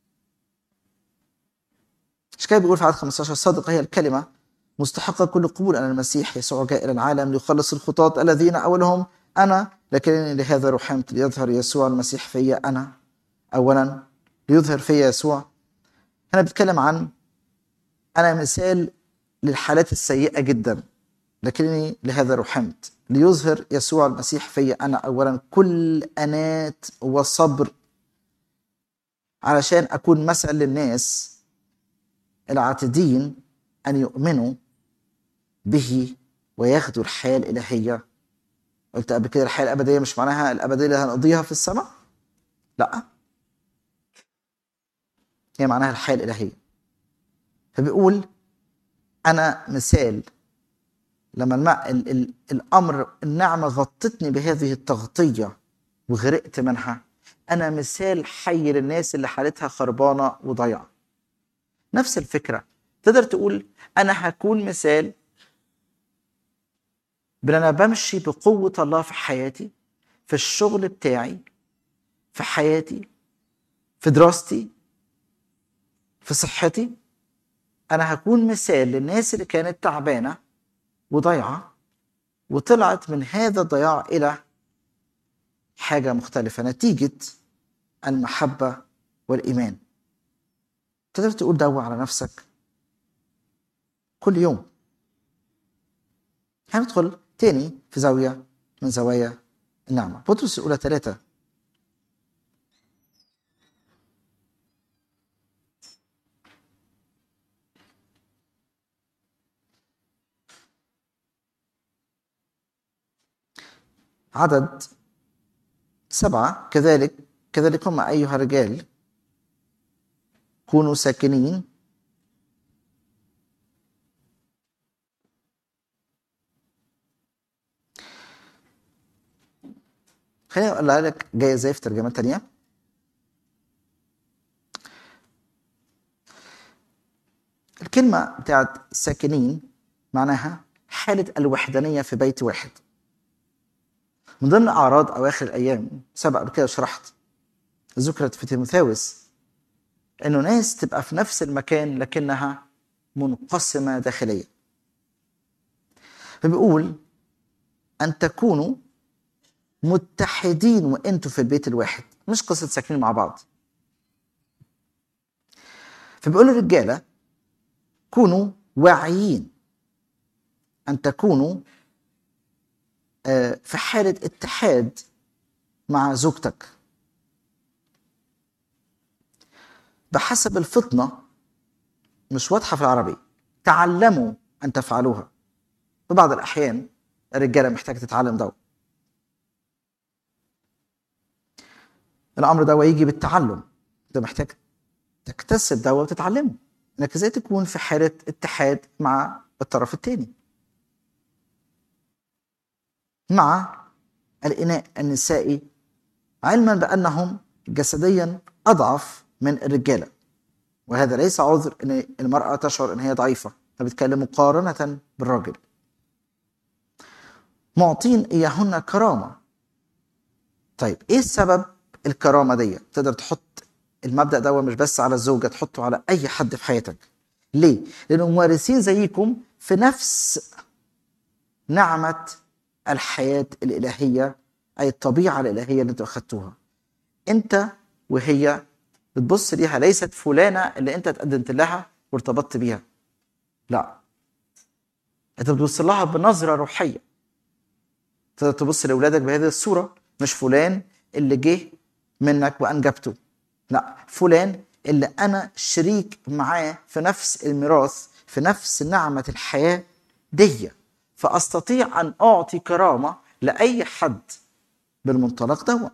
مش كده بيقول في عدد 15 صادقه هي الكلمه مستحقه كل قبول ان المسيح يسوع جاء الى العالم ليخلص الخطاة الذين اولهم انا لكنني لهذا رحمت ليظهر يسوع المسيح فيا انا اولا ليظهر فيا يسوع هنا بيتكلم عن انا مثال للحالات السيئه جدا لكنني لهذا رحمت ليظهر يسوع المسيح فيا انا اولا كل انات وصبر علشان اكون مثل للناس العاتدين ان يؤمنوا به وياخدوا الحياه الالهيه قلت قبل كده الحياه الابديه مش معناها الابديه اللي هنقضيها في السماء لا هي معناها الحياه الالهيه فبيقول انا مثال لما الماء ال ال الامر النعمه غطتني بهذه التغطيه وغرقت منها انا مثال حي للناس اللي حالتها خربانه وضيعه نفس الفكره تقدر تقول انا هكون مثال بان انا بمشي بقوه الله في حياتي في الشغل بتاعي في حياتي في دراستي في صحتي انا هكون مثال للناس اللي كانت تعبانه وضيعه وطلعت من هذا الضياع الى حاجه مختلفه نتيجه المحبه والايمان تقدر تقول دوا على نفسك كل يوم هندخل تاني في زاويه من زوايا النعمه بطرس الاولى ثلاثه عدد سبعة كذلك كذلكم أيها الرجال كونوا ساكنين خليني أقولها لك جاية ازاي في ترجمات تانية الكلمة بتاعت ساكنين معناها حالة الوحدانية في بيت واحد من ضمن اعراض اواخر الايام سبق قبل كده شرحت ذكرت في تيموثاوس انه ناس تبقى في نفس المكان لكنها منقسمه داخليا فبيقول ان تكونوا متحدين وانتوا في البيت الواحد مش قصه ساكنين مع بعض فبيقول للرجاله كونوا واعيين ان تكونوا في حالة اتحاد مع زوجتك بحسب الفطنة مش واضحة في العربي تعلموا أن تفعلوها في بعض الأحيان الرجالة محتاجة تتعلم ده الأمر ده يجي بالتعلم أنت محتاج تكتسب ده وتتعلمه إنك إزاي تكون في حالة اتحاد مع الطرف الثاني مع الإناء النسائي علما بأنهم جسديا أضعف من الرجالة وهذا ليس عذر أن المرأة تشعر أن هي ضعيفة أنا بتكلم مقارنة بالراجل معطين إياهن كرامة طيب ايه السبب الكرامه دي تقدر تحط المبدا ده مش بس على الزوجه تحطه على اي حد في حياتك ليه لانهم وارثين زيكم في نفس نعمه الحياه الالهيه اي الطبيعه الالهيه اللي انتوا اخدتوها انت وهي بتبص ليها ليست فلانه اللي انت تقدمت لها وارتبطت بيها لا انت بتبص لها بنظره روحيه تقدر تبص لاولادك بهذه الصوره مش فلان اللي جه منك وانجبته لا فلان اللي انا شريك معاه في نفس الميراث في نفس نعمه الحياه دي فاستطيع ان اعطي كرامه لاي حد بالمنطلق ده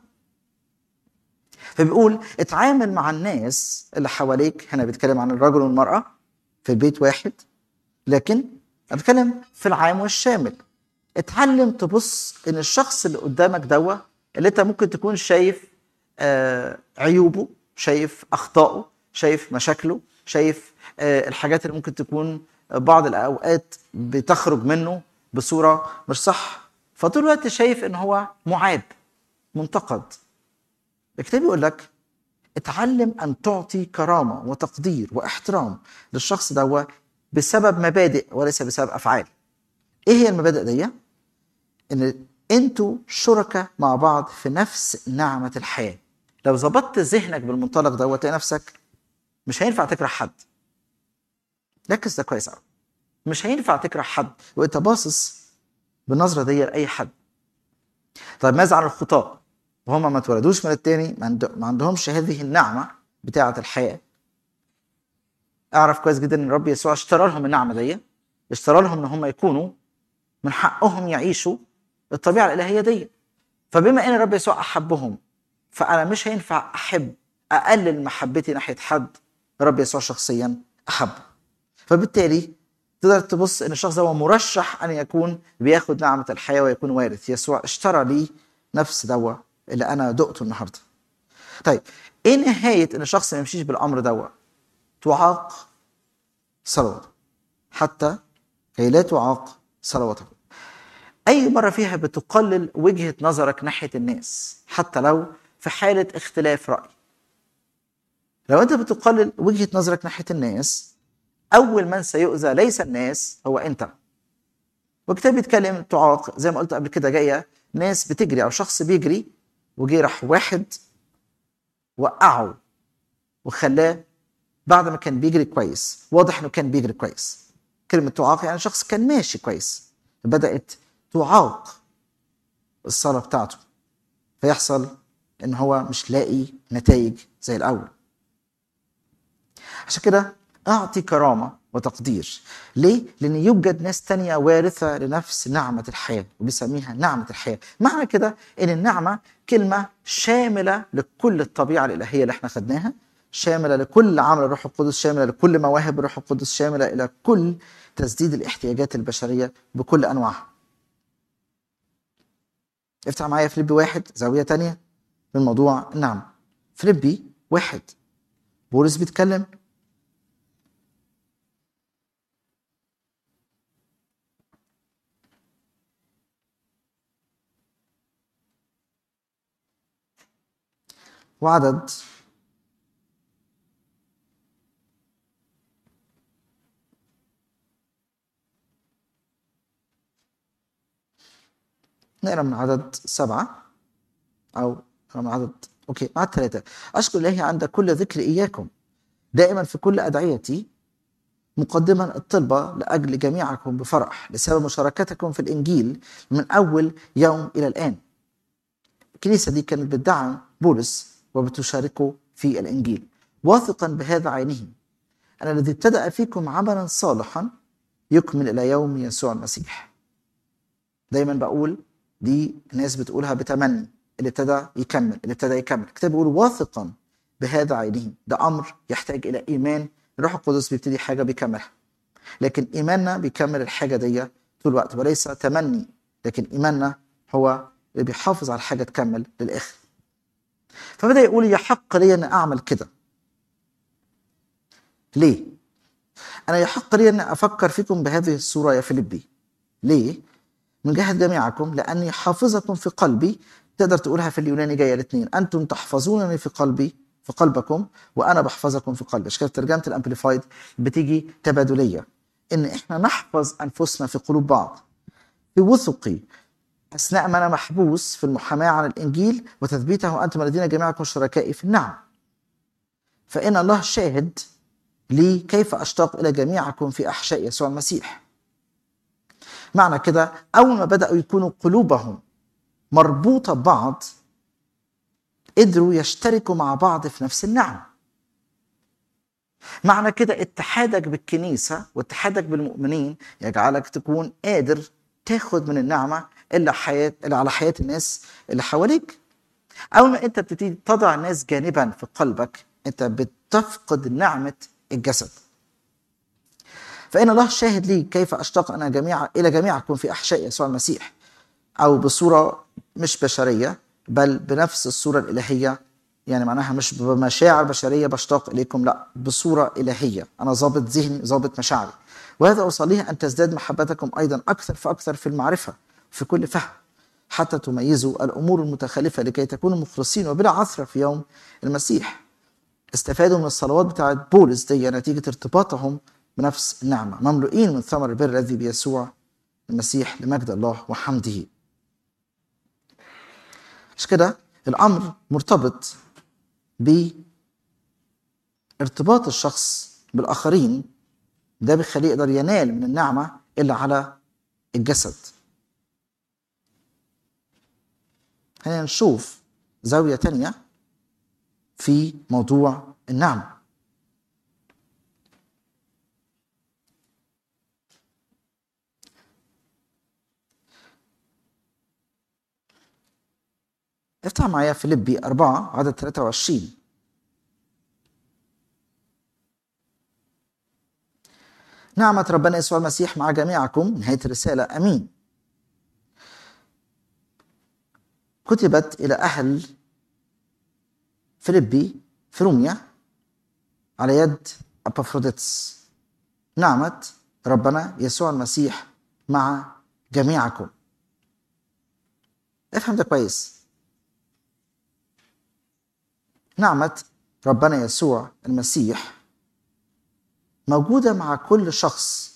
فبيقول اتعامل مع الناس اللي حواليك هنا بيتكلم عن الرجل والمراه في بيت واحد لكن انا بتكلم في العام والشامل اتعلم تبص ان الشخص اللي قدامك دوا اللي انت ممكن تكون شايف آه عيوبه شايف اخطائه شايف مشاكله شايف آه الحاجات اللي ممكن تكون بعض الاوقات بتخرج منه بصوره مش صح فطول الوقت شايف ان هو معاب منتقد الكتاب يقول لك اتعلم ان تعطي كرامه وتقدير واحترام للشخص دوا بسبب مبادئ وليس بسبب افعال ايه هي المبادئ دي ان انتوا شركاء مع بعض في نفس نعمه الحياه لو ظبطت ذهنك بالمنطلق ده وتلاقي نفسك مش هينفع تكره حد ركز ده كويس قوي مش هينفع تكره حد وانت باصص بالنظره دي لاي حد طيب ماذا عن الخطاة وهم ما اتولدوش من التاني ما, عند... ما عندهمش هذه النعمه بتاعه الحياه اعرف كويس جدا ان الرب يسوع اشترى لهم النعمه دي اشترى لهم ان هم يكونوا من حقهم يعيشوا الطبيعه الالهيه دي فبما ان الرب يسوع احبهم فانا مش هينفع احب اقلل محبتي ناحيه حد الرب يسوع شخصيا احبه فبالتالي تقدر تبص ان الشخص ده هو مرشح ان يكون بياخد نعمه الحياه ويكون وارث يسوع اشترى لي نفس دوا اللي انا دقته النهارده طيب ايه نهايه ان الشخص ما يمشيش بالامر دوا تعاق صلواته حتى كي لا تعاق صلواته اي مره فيها بتقلل وجهه نظرك ناحيه الناس حتى لو في حاله اختلاف راي لو انت بتقلل وجهه نظرك ناحيه الناس اول من سيؤذى ليس الناس هو انت والكتاب بيتكلم تعاق زي ما قلت قبل كده جايه ناس بتجري او شخص بيجري وجي راح واحد وقعه وخلاه بعد ما كان بيجري كويس واضح انه كان بيجري كويس كلمه تعاق يعني شخص كان ماشي كويس بدات تعاق الصلاه بتاعته فيحصل ان هو مش لاقي نتائج زي الاول عشان كده اعطي كرامه وتقدير ليه لان يوجد ناس تانية وارثه لنفس نعمه الحياه وبيسميها نعمه الحياه معنى كده ان النعمه كلمه شامله لكل الطبيعه الالهيه اللي احنا خدناها شامله لكل عمل الروح القدس شامله لكل مواهب الروح القدس شامله الى كل تسديد الاحتياجات البشريه بكل انواعها افتح معايا فيليبي واحد زاويه تانية من موضوع النعمه فيليبي واحد بولس بيتكلم وعدد نقرا من عدد سبعة أو نقرا من عدد أوكي عدد ثلاثة أشكر الله عند كل ذكر إياكم دائما في كل أدعيتي مقدما الطلبة لأجل جميعكم بفرح لسبب مشاركتكم في الإنجيل من أول يوم إلى الآن الكنيسة دي كانت بتدعم بولس وبتشاركه في الإنجيل واثقا بهذا عينه أن الذي ابتدأ فيكم عملا صالحا يكمل إلى يوم يسوع المسيح دايما بقول دي ناس بتقولها بتمني اللي ابتدى يكمل اللي ابتدى يكمل الكتاب بيقول واثقا بهذا عينه ده امر يحتاج الى ايمان الروح القدس بيبتدي حاجه بيكملها لكن ايماننا بيكمل الحاجه دي طول الوقت وليس تمني لكن ايماننا هو اللي بيحافظ على الحاجه تكمل للاخر فبدا يقول يحق لي ان اعمل كده ليه انا يحق لي ان افكر فيكم بهذه الصوره يا فيليبي ليه من جهة جميعكم لأني حافظكم في قلبي تقدر تقولها في اليوناني جايه الاثنين انتم تحفظونني في قلبي في قلبكم وانا بحفظكم في قلبي عشان كده في ترجمه الامبليفايد بتيجي تبادليه ان احنا نحفظ انفسنا في قلوب بعض في وثقي اثناء ما انا محبوس في المحاماه عن الانجيل وتثبيته انتم الذين جميعكم شركائي في النعم فان الله شاهد لي كيف اشتاق الى جميعكم في احشاء يسوع المسيح معنى كده اول ما بداوا يكونوا قلوبهم مربوطه ببعض قدروا يشتركوا مع بعض في نفس النعم معنى كده اتحادك بالكنيسه واتحادك بالمؤمنين يجعلك تكون قادر تاخد من النعمه اللي حياه اللي على حياه الناس اللي حواليك اول ما انت بتبتدي تضع الناس جانبا في قلبك انت بتفقد نعمه الجسد فإن الله شاهد لي كيف أشتاق أنا جميع إلى جميعكم في أحشاء يسوع المسيح أو بصورة مش بشرية بل بنفس الصورة الإلهية يعني معناها مش بمشاعر بشرية بشتاق إليكم لا بصورة إلهية أنا ظابط ذهني ظابط مشاعري وهذا أصليه أن تزداد محبتكم أيضا أكثر فأكثر في المعرفة في كل فهم حتى تميزوا الأمور المتخلفة لكي تكونوا مخلصين وبلا عثرة في يوم المسيح استفادوا من الصلوات بتاعت بولس دي نتيجة ارتباطهم بنفس النعمة مملوئين من ثمر البر الذي بيسوع المسيح لمجد الله وحمده عشان كده الأمر مرتبط بارتباط الشخص بالآخرين ده بيخليه يقدر ينال من النعمة اللي على الجسد خلينا نشوف زاوية تانية في موضوع النعمة افتح معايا فيليبي 4 عدد 23 نعمة ربنا يسوع المسيح مع جميعكم نهاية الرسالة أمين كتبت إلى أهل فيليبي في روميا على يد أبافروديتس نعمة ربنا يسوع المسيح مع جميعكم افهم ده كويس نعمة ربنا يسوع المسيح موجودة مع كل شخص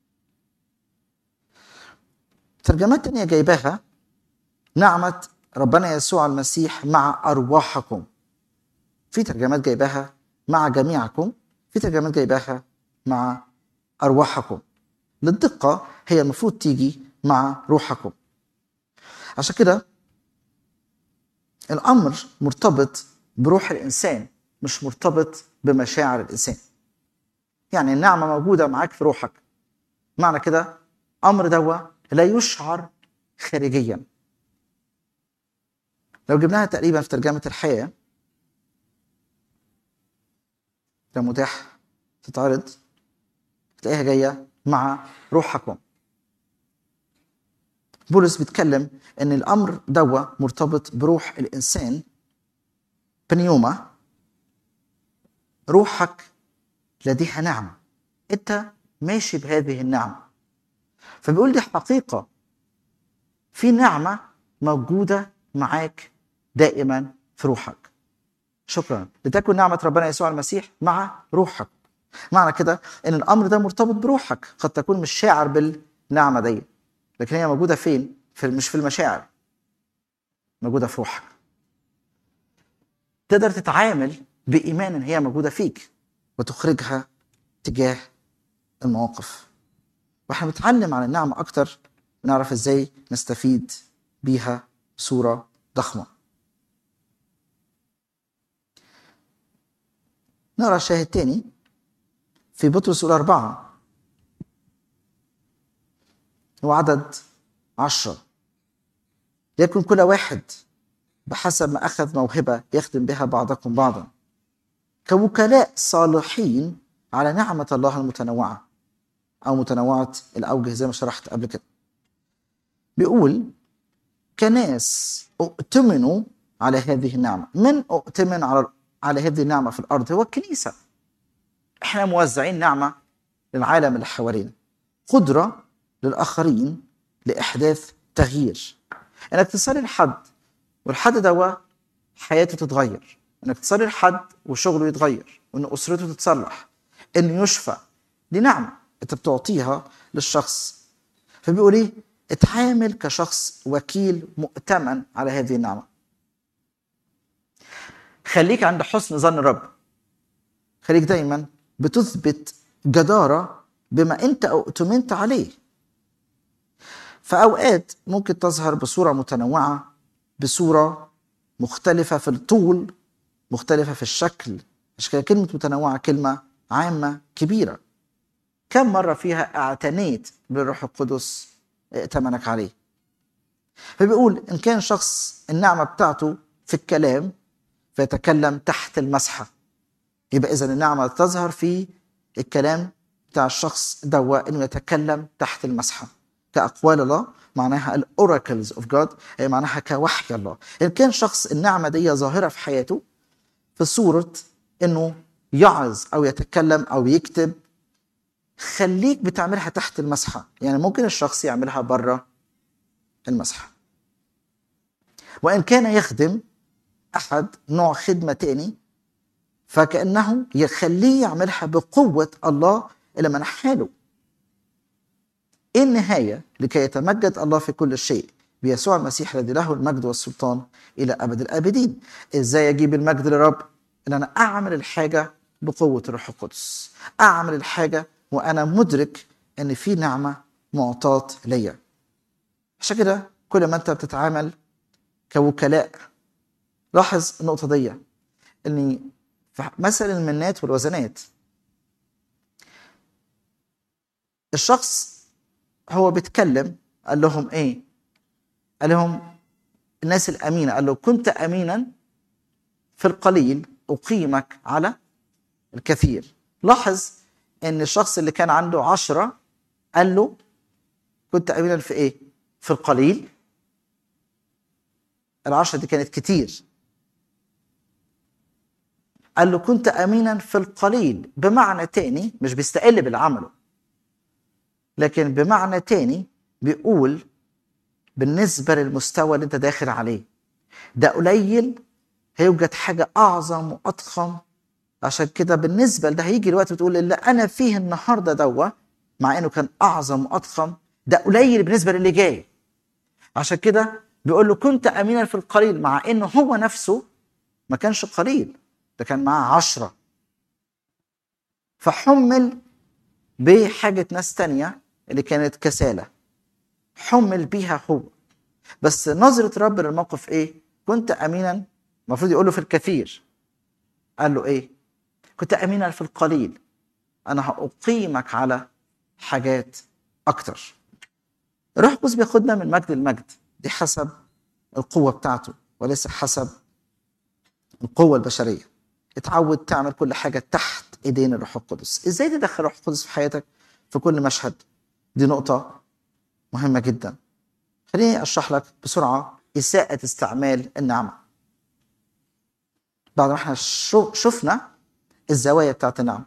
ترجمات تانية جايباها نعمة ربنا يسوع المسيح مع أرواحكم في ترجمات جايباها مع جميعكم في ترجمات جايباها مع أرواحكم للدقة هي المفروض تيجي مع روحكم عشان كده الأمر مرتبط بروح الإنسان مش مرتبط بمشاعر الإنسان يعني النعمة موجودة معاك في روحك معنى كده أمر دوا لا يشعر خارجيا لو جبناها تقريبا في ترجمة الحياة لو متاح تتعرض تلاقيها جاية مع روحكم بولس بيتكلم ان الامر دوا مرتبط بروح الانسان بنيوما روحك لديها نعمة انت ماشي بهذه النعمة فبيقول دي حقيقة في نعمة موجودة معاك دائما في روحك شكرا لتكن نعمة ربنا يسوع المسيح مع روحك معنى كده ان الامر ده مرتبط بروحك قد تكون مش شاعر بالنعمة دي لكن هي موجودة فين في مش في المشاعر موجودة في روحك تقدر تتعامل بإيمان إن هي موجودة فيك وتخرجها تجاه المواقف واحنا بنتعلم عن النعمة أكتر نعرف إزاي نستفيد بيها بصورة ضخمة نقرأ شاهد تاني في بطرس الأولى أربعة هو عدد عشرة ليكن كل واحد بحسب ما أخذ موهبة يخدم بها بعضكم بعضا كوكلاء صالحين على نعمة الله المتنوعة أو متنوعة الأوجه زي ما شرحت قبل كده بيقول كناس اؤتمنوا على هذه النعمة من اؤتمن على على هذه النعمة في الأرض هو الكنيسة احنا موزعين نعمة للعالم اللي حوالينا قدرة للآخرين لإحداث تغيير انك تصلي لحد والحد دوا حياته تتغير انك تصلي لحد وشغله يتغير وان اسرته تتصلح انه يشفى دي نعمه انت بتعطيها للشخص فبيقول ايه اتعامل كشخص وكيل مؤتمن على هذه النعمه خليك عند حسن ظن الرب خليك دايما بتثبت جداره بما انت اؤتمنت عليه فاوقات ممكن تظهر بصوره متنوعه بصوره مختلفه في الطول مختلفه في الشكل عشان كده كلمه متنوعه كلمه عامه كبيره كم مره فيها اعتنيت بالروح القدس ائتمنك عليه فبيقول ان كان شخص النعمه بتاعته في الكلام فيتكلم تحت المسحه يبقى اذا النعمه تظهر في الكلام بتاع الشخص دوا انه يتكلم تحت المسحه كاقوال الله معناها الاوراكلز اوف جاد اي معناها كوحي الله ان كان شخص النعمه دي ظاهره في حياته في صوره انه يعظ او يتكلم او يكتب خليك بتعملها تحت المسحه يعني ممكن الشخص يعملها بره المسحه وان كان يخدم احد نوع خدمه تاني فكانه يخليه يعملها بقوه الله اللي منحها له ايه النهايه لكي يتمجد الله في كل شيء بيسوع المسيح الذي له المجد والسلطان الى ابد الابدين ازاي اجيب المجد للرب ان انا اعمل الحاجه بقوه الروح القدس اعمل الحاجه وانا مدرك ان في نعمه معطاه ليا عشان كده كل ما انت بتتعامل كوكلاء لاحظ النقطه دي ان في مثل المنات والوزنات الشخص هو بيتكلم قال لهم ايه قال لهم الناس الامينه قال له كنت امينا في القليل اقيمك على الكثير لاحظ ان الشخص اللي كان عنده عشرة قال له كنت امينا في ايه في القليل العشرة دي كانت كتير قال له كنت امينا في القليل بمعنى تاني مش بيستقل بالعمله لكن بمعنى تاني بيقول بالنسبه للمستوى اللي انت داخل عليه ده قليل هيوجد حاجه اعظم واضخم عشان كده بالنسبه لده هيجي الوقت بتقول اللي انا فيه النهارده دوا مع انه كان اعظم واضخم ده قليل بالنسبه للي جاي عشان كده بيقول له كنت امينا في القليل مع انه هو نفسه ما كانش قليل ده كان معاه عشرة فحمل بحاجة ناس تانية اللي كانت كسالة حمل بيها هو بس نظرة رب للموقف ايه كنت امينا المفروض يقول له في الكثير قال له ايه كنت امينا في القليل انا هاقيمك على حاجات اكتر الروح القدس بياخدنا من مجد لمجد دي حسب القوة بتاعته وليس حسب القوة البشرية اتعود تعمل كل حاجة تحت ايدين الروح القدس ازاي تدخل الروح القدس في حياتك في كل مشهد دي نقطة مهمة جدا خليني اشرح لك بسرعة اساءة استعمال النعمة بعد ما احنا شو- شفنا الزوايا بتاعت النعمة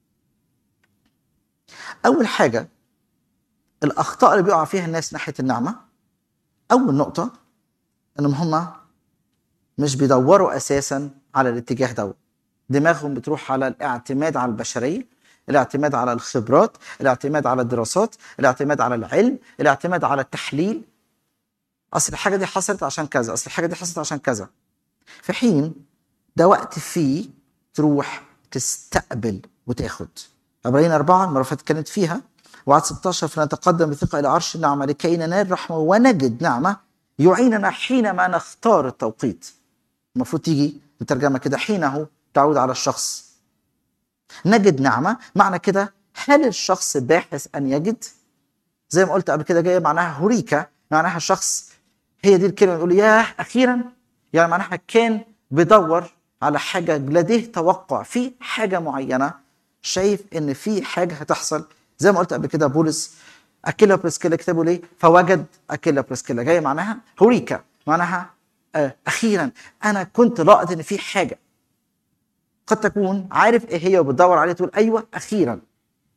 اول حاجة الاخطاء اللي بيقع فيها الناس ناحية النعمة اول نقطة انهم هما مش بيدوروا اساسا على الاتجاه ده دماغهم بتروح على الاعتماد على البشريه الاعتماد على الخبرات الاعتماد على الدراسات الاعتماد على العلم الاعتماد على التحليل اصل الحاجه دي حصلت عشان كذا اصل الحاجه دي حصلت عشان كذا في حين ده وقت فيه تروح تستقبل وتاخد عبرين أربعة المرة اللي فاتت كانت فيها وعد 16 فنتقدم بثقة إلى عرش النعمة لكي ننال رحمة ونجد نعمة يعيننا حينما نختار التوقيت المفروض تيجي بترجمة كده حينه تعود على الشخص نجد نعمة معنى كده هل الشخص باحث أن يجد زي ما قلت قبل كده جاية معناها هوريكا معناها الشخص هي دي الكلمة نقول ياه أخيرا يعني معناها كان بيدور على حاجة لديه توقع في حاجة معينة شايف إن في حاجة هتحصل زي ما قلت قبل كده بولس أكيلا بريسكيلا كتبوا ليه فوجد أكيلا بريسكيلا جاية معناها هوريكا معناها آه أخيرا أنا كنت لاقط إن في حاجة قد تكون عارف ايه هي وبتدور عليها تقول ايوه اخيرا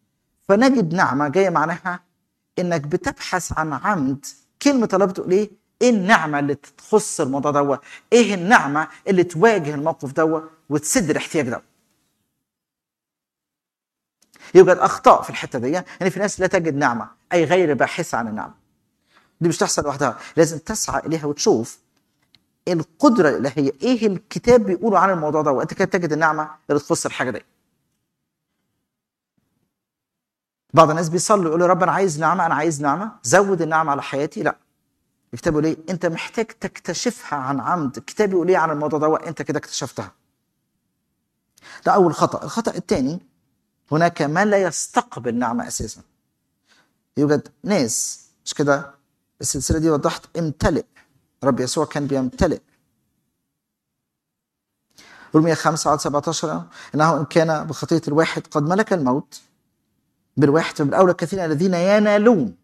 فنجد نعمه جايه معناها انك بتبحث عن عمد كلمه الله بتقول ايه ايه النعمه اللي تخص الموضوع دوت ايه النعمه اللي تواجه الموقف دوت وتسد الاحتياج دوت يوجد اخطاء في الحته دي يعني في ناس لا تجد نعمه اي غير باحثه عن النعمه دي مش تحصل لوحدها لازم تسعى اليها وتشوف القدره الالهيه ايه الكتاب بيقولوا عن الموضوع ده وانت كده تجد النعمه اللي تخص الحاجه دي بعض الناس بيصلوا يقولوا يا رب انا عايز نعمه انا عايز نعمه زود النعمه على حياتي لا الكتاب يقول ايه انت محتاج تكتشفها عن عمد الكتاب يقول ايه عن الموضوع ده انت كده اكتشفتها ده اول خطا الخطا الثاني هناك من لا يستقبل نعمه اساسا يوجد ناس مش كده السلسله دي وضحت امتلئ رب يسوع كان بيمتلئ رومية 5 عدد 17 انه ان كان بخطيه الواحد قد ملك الموت بالواحد فبالاولى كثيرين الذين ينالون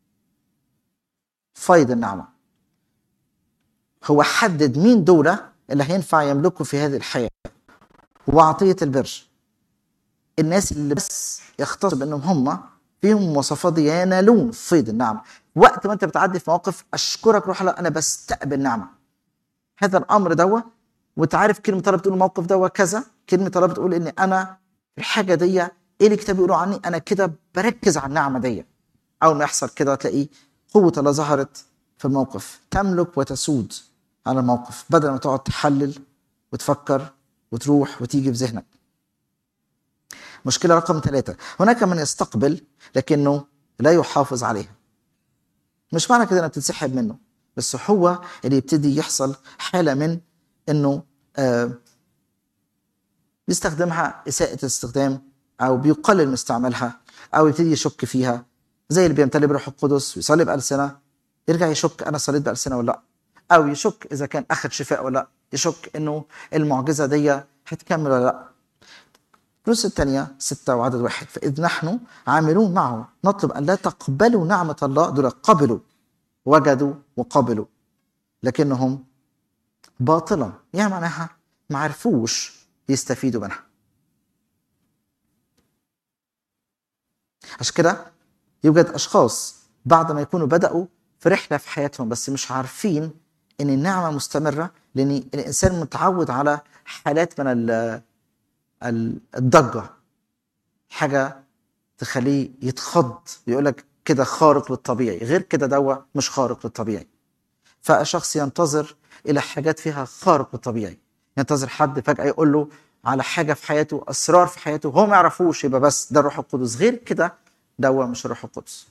فيض النعمه هو حدد مين دول اللي هينفع يملكوا في هذه الحياه وعطيه البر الناس اللي بس يختص بانهم هم فيهم مواصفات دي ينالون فيض النعمه وقت ما انت بتعدي في مواقف اشكرك روح الله انا بستقبل نعمه هذا الامر دوا وانت عارف كلمه الله بتقول الموقف دوا كذا كلمه الله بتقول ان انا في الحاجه دي ايه اللي الكتاب بيقولوا عني انا كده بركز على النعمه دي اول ما يحصل كده تلاقي قوه الله ظهرت في الموقف تملك وتسود على الموقف بدل ما تقعد تحلل وتفكر وتروح وتيجي في ذهنك مشكلة رقم ثلاثة هناك من يستقبل لكنه لا يحافظ عليها مش معنى كده انها بتتسحب منه بس هو اللي يبتدي يحصل حالة من انه آه بيستخدمها إساءة الاستخدام أو بيقلل من استعمالها أو يبتدي يشك فيها زي اللي بيمتلئ بروح القدس ويصلي بألسنة يرجع يشك أنا صليت بألسنة ولا لأ أو يشك إذا كان أخذ شفاء ولا لأ يشك إنه المعجزة دي هتكمل ولا لأ النص الثانية ستة وعدد واحد فإذ نحن عاملون معه نطلب أن لا تقبلوا نعمة الله دول قبلوا وجدوا وقبلوا لكنهم باطلا يعني معناها ما عرفوش يستفيدوا منها عشان كده يوجد أشخاص بعد ما يكونوا بدأوا في رحلة في حياتهم بس مش عارفين إن النعمة مستمرة لأن الإنسان متعود على حالات من ال الضجة حاجة تخليه يتخض يقول لك كده خارق للطبيعي غير كده دوا مش خارق للطبيعي فالشخص ينتظر إلى حاجات فيها خارق للطبيعي ينتظر حد فجأة يقول له على حاجة في حياته أسرار في حياته هو ما يعرفوش يبقى بس ده الروح القدس غير كده دوا مش الروح القدس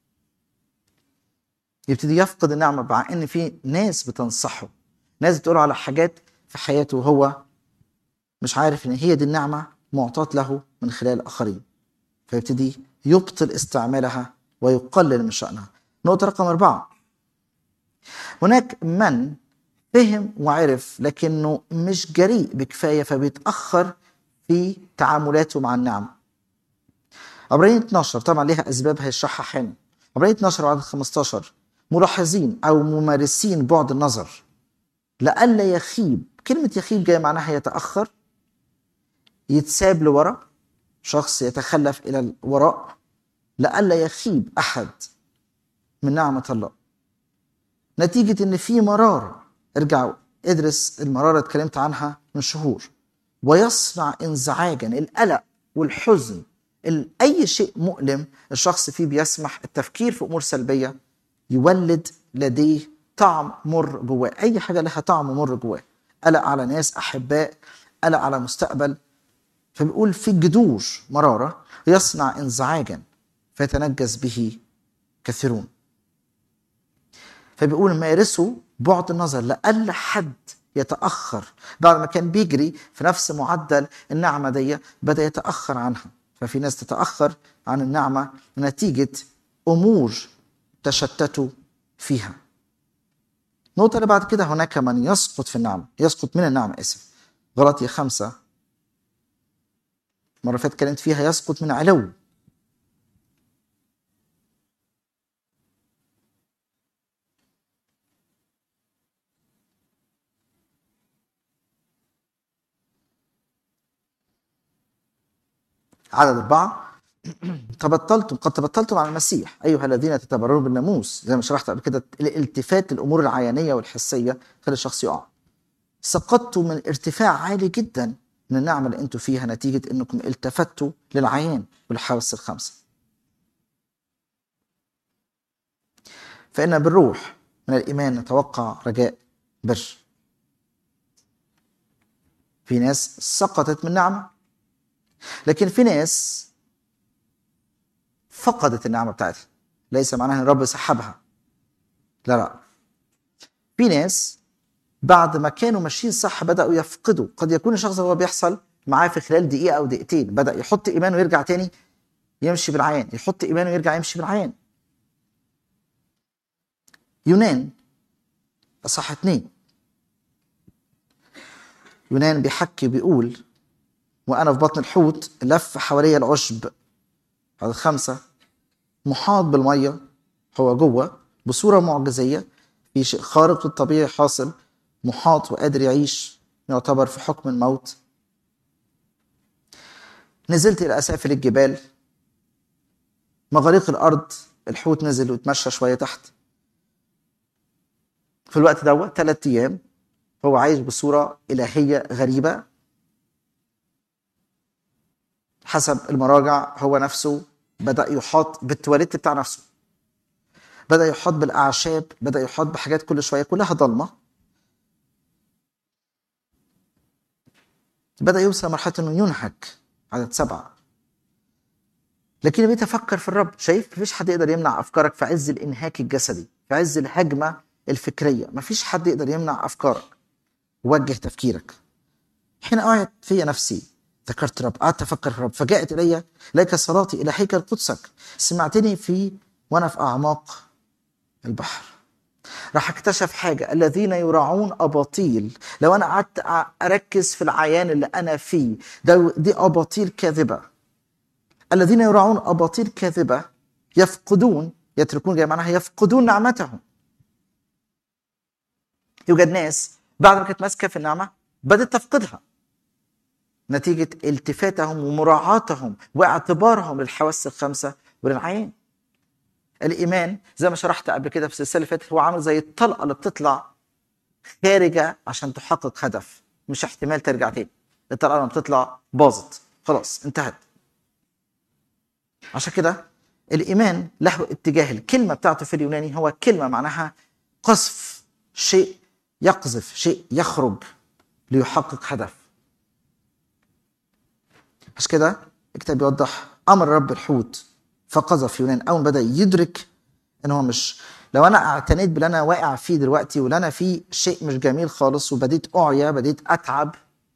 يبتدي يفقد النعمة مع إن في ناس بتنصحه ناس بتقول على حاجات في حياته وهو مش عارف ان هي دي النعمه معطاة له من خلال الاخرين فيبتدي يبطل استعمالها ويقلل من شأنها نقطة رقم أربعة هناك من فهم وعرف لكنه مش جريء بكفاية فبيتأخر في تعاملاته مع النعمة عبرين 12 طبعا ليها أسباب هيشرحها حين عبرين 12 وعدد 15 ملاحظين أو ممارسين بعد النظر لئلا يخيب كلمة يخيب جاية معناها يتأخر يتساب لورا شخص يتخلف إلى الوراء لئلا يخيب أحد من نعمة الله نتيجة إن في مرارة ارجع ادرس المرارة اتكلمت عنها من شهور ويصنع انزعاجا القلق والحزن ال- أي شيء مؤلم الشخص فيه بيسمح التفكير في أمور سلبية يولد لديه طعم مر جواه أي حاجة لها طعم مر جواه قلق على ناس أحباء قلق على مستقبل فبيقول في جذور مرارة يصنع انزعاجا فيتنجس به كثيرون فبيقول مارسوا بعد النظر لألا حد يتأخر بعد ما كان بيجري في نفس معدل النعمة دي بدأ يتأخر عنها ففي ناس تتأخر عن النعمة نتيجة أمور تشتتوا فيها النقطة اللي بعد كده هناك من يسقط في النعمة يسقط من النعمة اسف غلطية خمسة مرة فاتت اتكلمت فيها يسقط من علو عدد أربعة تبطلتم قد تبطلتم على المسيح ايها الذين تتبررون بالناموس زي ما شرحت قبل كده الالتفات للامور العيانيه والحسيه خلي الشخص يقع سقطتوا من ارتفاع عالي جدا من النعمه اللي انتوا فيها نتيجه انكم التفتوا للعيان والحواس الخمسه فان بالروح من الايمان نتوقع رجاء بر في ناس سقطت من نعمه لكن في ناس فقدت النعمه بتاعتها ليس معناها ان الرب سحبها لا لا في ناس بعد ما كانوا ماشيين صح بداوا يفقدوا قد يكون الشخص هو بيحصل معاه في خلال دقيقه او دقيقتين بدا يحط ايمانه ويرجع تاني يمشي بالعيان يحط ايمانه ويرجع يمشي بالعيان يونان اصح اتنين يونان بيحكي بيقول وانا في بطن الحوت لف حواليا العشب هذا خمسه محاط بالميه هو جوه بصوره معجزيه في شيء خارق للطبيعي حاصل محاط وقادر يعيش يعتبر في حكم الموت نزلت الى اسافل الجبال مغاريق الارض الحوت نزل وتمشى شويه تحت في الوقت دوت ثلاث ايام هو عايش بصوره الهيه غريبه حسب المراجع هو نفسه بدا يحاط بالتواليت بتاع نفسه بدا يحاط بالاعشاب بدا يحاط بحاجات كل شويه كلها ضلمه بدا يوصل لمرحله انه ينهك عدد سبعه لكن بقيت افكر في الرب شايف مفيش حد يقدر يمنع افكارك في عز الانهاك الجسدي في عز الهجمه الفكريه مفيش حد يقدر يمنع افكارك وجه تفكيرك حين اوعت في نفسي ذكرت الرب قعدت افكر في الرب فجاءت الي اليك صلاتي الى هيكل قدسك سمعتني في وانا في اعماق البحر راح اكتشف حاجة الذين يراعون أباطيل لو أنا قعدت أركز في العيان اللي أنا فيه ده دي أباطيل كاذبة الذين يراعون أباطيل كاذبة يفقدون يتركون جاي معناها يفقدون نعمتهم يوجد ناس بعد ما كانت ماسكة في النعمة بدأت تفقدها نتيجة التفاتهم ومراعاتهم واعتبارهم للحواس الخمسة وللعين الإيمان زي ما شرحت قبل كده في السلسلة اللي فاتت هو عامل زي الطلقة اللي بتطلع خارجة عشان تحقق هدف مش احتمال ترجع تاني الطلقة لما بتطلع باظت خلاص انتهت عشان كده الإيمان له اتجاه الكلمة بتاعته في اليوناني هو كلمة معناها قذف شيء يقذف شيء يخرج ليحقق هدف عشان كده الكتاب بيوضح امر رب الحوت فقذف يونان اول ما بدا يدرك ان هو مش لو انا اعتنيت باللي انا واقع فيه دلوقتي واللي انا فيه شيء مش جميل خالص وبديت اعيا بديت اتعب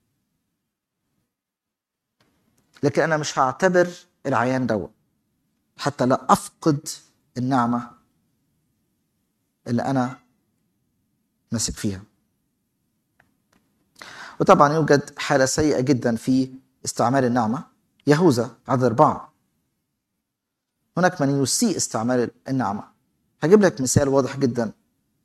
لكن انا مش هعتبر العيان دوت حتى لا افقد النعمه اللي انا ماسك فيها وطبعا يوجد حاله سيئه جدا في استعمال النعمه يهوذا عدد اربعه هناك من يسيء استعمال النعمه هجيب لك مثال واضح جدا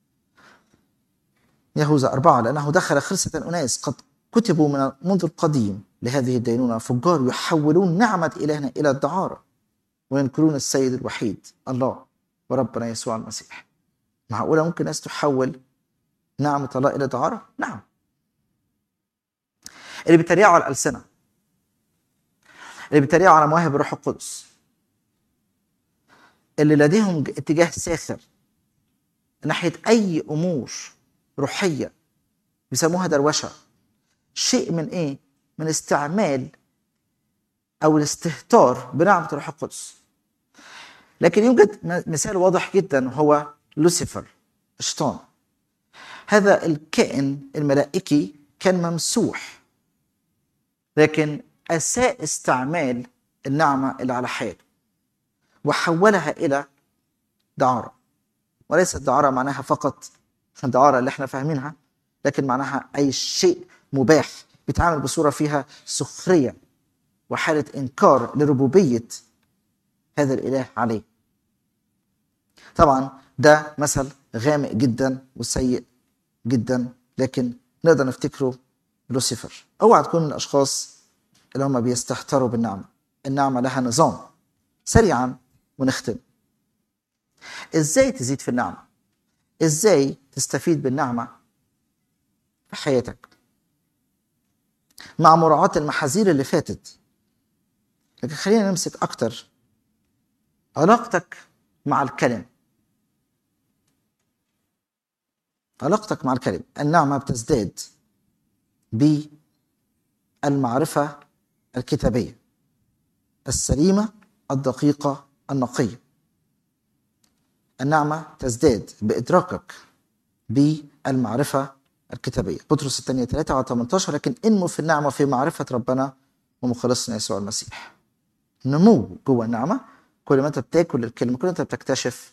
يهوذا أربعة لأنه دخل خرسة أناس قد كتبوا من منذ القديم لهذه الدينونة فجار يحولون نعمة إلهنا إلى الدعارة وينكرون السيد الوحيد الله وربنا يسوع المسيح معقولة ممكن ناس تحول نعمة الله إلى دعارة؟ نعم اللي بيتريقوا على الألسنة اللي بيتريقوا على مواهب الروح القدس اللي لديهم اتجاه ساخر ناحية أي أمور روحية بيسموها دروشة شيء من إيه؟ من استعمال أو الاستهتار بنعمة الروح القدس لكن يوجد مثال واضح جدا هو لوسيفر الشيطان هذا الكائن الملائكي كان ممسوح لكن أساء استعمال النعمة اللي على حياته وحولها إلى دعارة وليست دعارة معناها فقط الدعارة اللي احنا فاهمينها لكن معناها أي شيء مباح بيتعامل بصورة فيها سخرية وحالة إنكار لربوبية هذا الإله عليه طبعا ده مثل غامق جدا وسيء جدا لكن نقدر نفتكره لوسيفر اوعى تكون من الاشخاص اللي هم بيستهتروا بالنعمه النعمه لها نظام سريعا ونختم ازاي تزيد في النعمه ازاي تستفيد بالنعمه في حياتك مع مراعاه المحاذير اللي فاتت لكن خلينا نمسك اكتر علاقتك مع الكلم علاقتك مع الكلم النعمه بتزداد بالمعرفه الكتابيه السليمه الدقيقه النقيه النعمة تزداد بإدراكك بالمعرفة الكتابية بطرس الثانية 3 على 18 لكن انمو في النعمة في معرفة ربنا ومخلصنا يسوع المسيح نمو جوه النعمة كل ما انت بتاكل الكلمة كل ما انت بتكتشف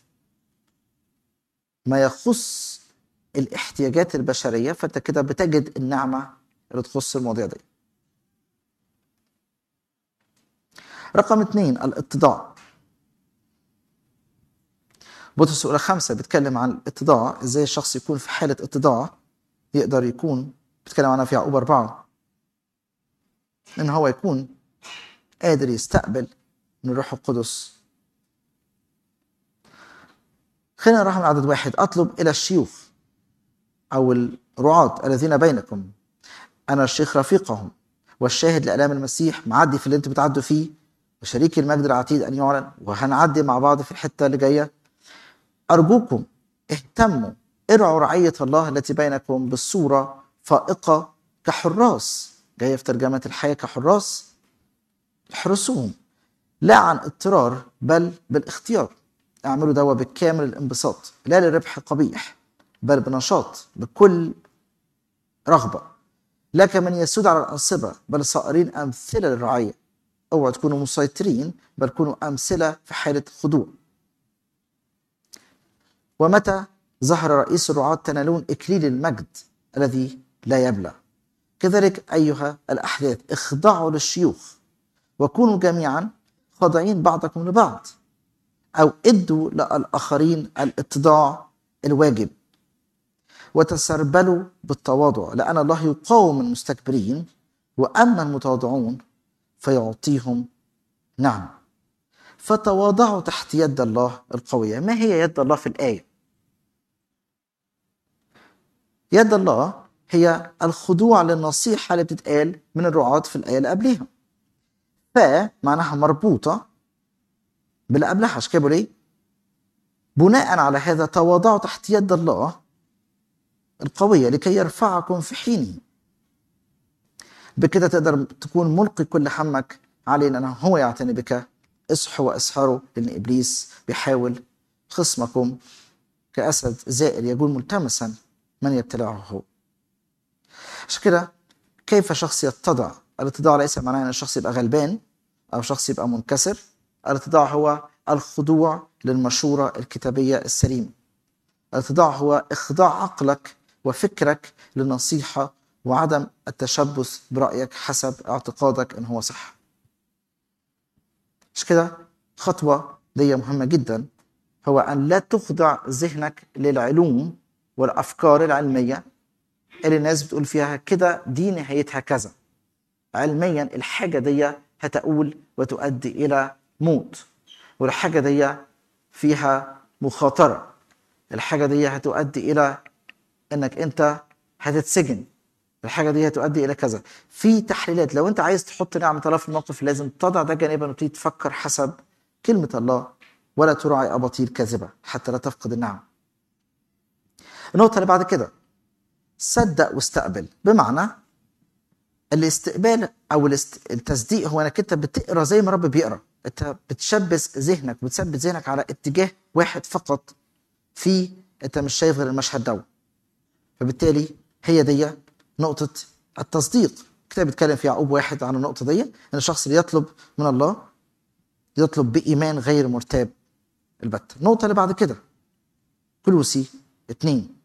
ما يخص الاحتياجات البشرية فانت كده بتجد النعمة اللي تخص المواضيع دي رقم اثنين الاتضاع بطرس الأولى خمسة بيتكلم عن الاتضاع ازاي الشخص يكون في حالة اتضاع يقدر يكون بيتكلم عنها في يعقوب أربعة إن هو يكون قادر يستقبل من الروح القدس خلينا نروح من عدد واحد أطلب إلى الشيوخ أو الرعاة الذين بينكم أنا الشيخ رفيقهم والشاهد لآلام المسيح معدي في اللي أنتوا بتعدوا فيه وشريك المجد العتيد أن يعلن وهنعدي مع بعض في الحتة اللي جاية أرجوكم اهتموا ارعوا رعية الله التي بينكم بالصورة فائقة كحراس جاية في ترجمة الحياة كحراس احرسوهم لا عن اضطرار بل بالاختيار اعملوا دوا بالكامل الانبساط لا لربح قبيح بل بنشاط بكل رغبة لا كمن يسود على الأنصبة بل صائرين أمثلة للرعية اوعوا تكونوا مسيطرين بل كونوا أمثلة في حالة خضوع ومتى ظهر رئيس الرعاة تنالون إكليل المجد الذي لا يبلى كذلك أيها الأحداث اخضعوا للشيوخ وكونوا جميعا خاضعين بعضكم لبعض أو ادوا للآخرين الاتضاع الواجب وتسربلوا بالتواضع لأن الله يقاوم المستكبرين وأما المتواضعون فيعطيهم نعم فتواضعوا تحت يد الله القوية ما هي يد الله في الآية يد الله هي الخضوع للنصيحة اللي بتتقال من الرعاة في الآية اللي قبليها ف معناها مربوطة باللي قبلها مش كده بيقول ايه؟ بناء على هذا تواضعوا تحت يد الله القوية لكي يرفعكم في حينه بكده تقدر تكون ملقي كل همك عليه لأنه هو يعتني بك اصحوا واسهروا لأن إبليس بيحاول خصمكم كأسد زائر يقول ملتمسا من يبتلعه هو عشان كده كيف شخص يتضع الاتضاع ليس معناه ان الشخص يبقى غلبان او شخص يبقى منكسر الاتضاع هو الخضوع للمشورة الكتابية السليمة الاتضاع هو إخضاع عقلك وفكرك للنصيحة وعدم التشبث برأيك حسب اعتقادك إن هو صح مش كده خطوة دي مهمة جدا هو أن لا تخضع ذهنك للعلوم والأفكار العلمية اللي الناس بتقول فيها كده دي نهايتها كذا علميا الحاجة دي هتقول وتؤدي إلى موت والحاجة دي فيها مخاطرة الحاجة دي هتؤدي إلى إنك أنت هتتسجن الحاجة دي هتؤدي إلى كذا في تحليلات لو أنت عايز تحط نعمة الله في الموقف لازم تضع ده جانبا وتبتدي تفكر حسب كلمة الله ولا تراعي أباطيل كاذبة حتى لا تفقد النعم النقطة اللي بعد كده صدق واستقبل بمعنى الاستقبال او الاست... التصديق هو انك انت بتقرا زي ما رب بيقرا انت بتشبث ذهنك بتثبت ذهنك على اتجاه واحد فقط في انت مش شايف غير المشهد ده فبالتالي هي دي نقطة التصديق الكتاب بيتكلم في يعقوب واحد عن النقطة دي ان الشخص اللي يطلب من الله يطلب بإيمان غير مرتاب البتة النقطة اللي بعد كده كلوسي اتنين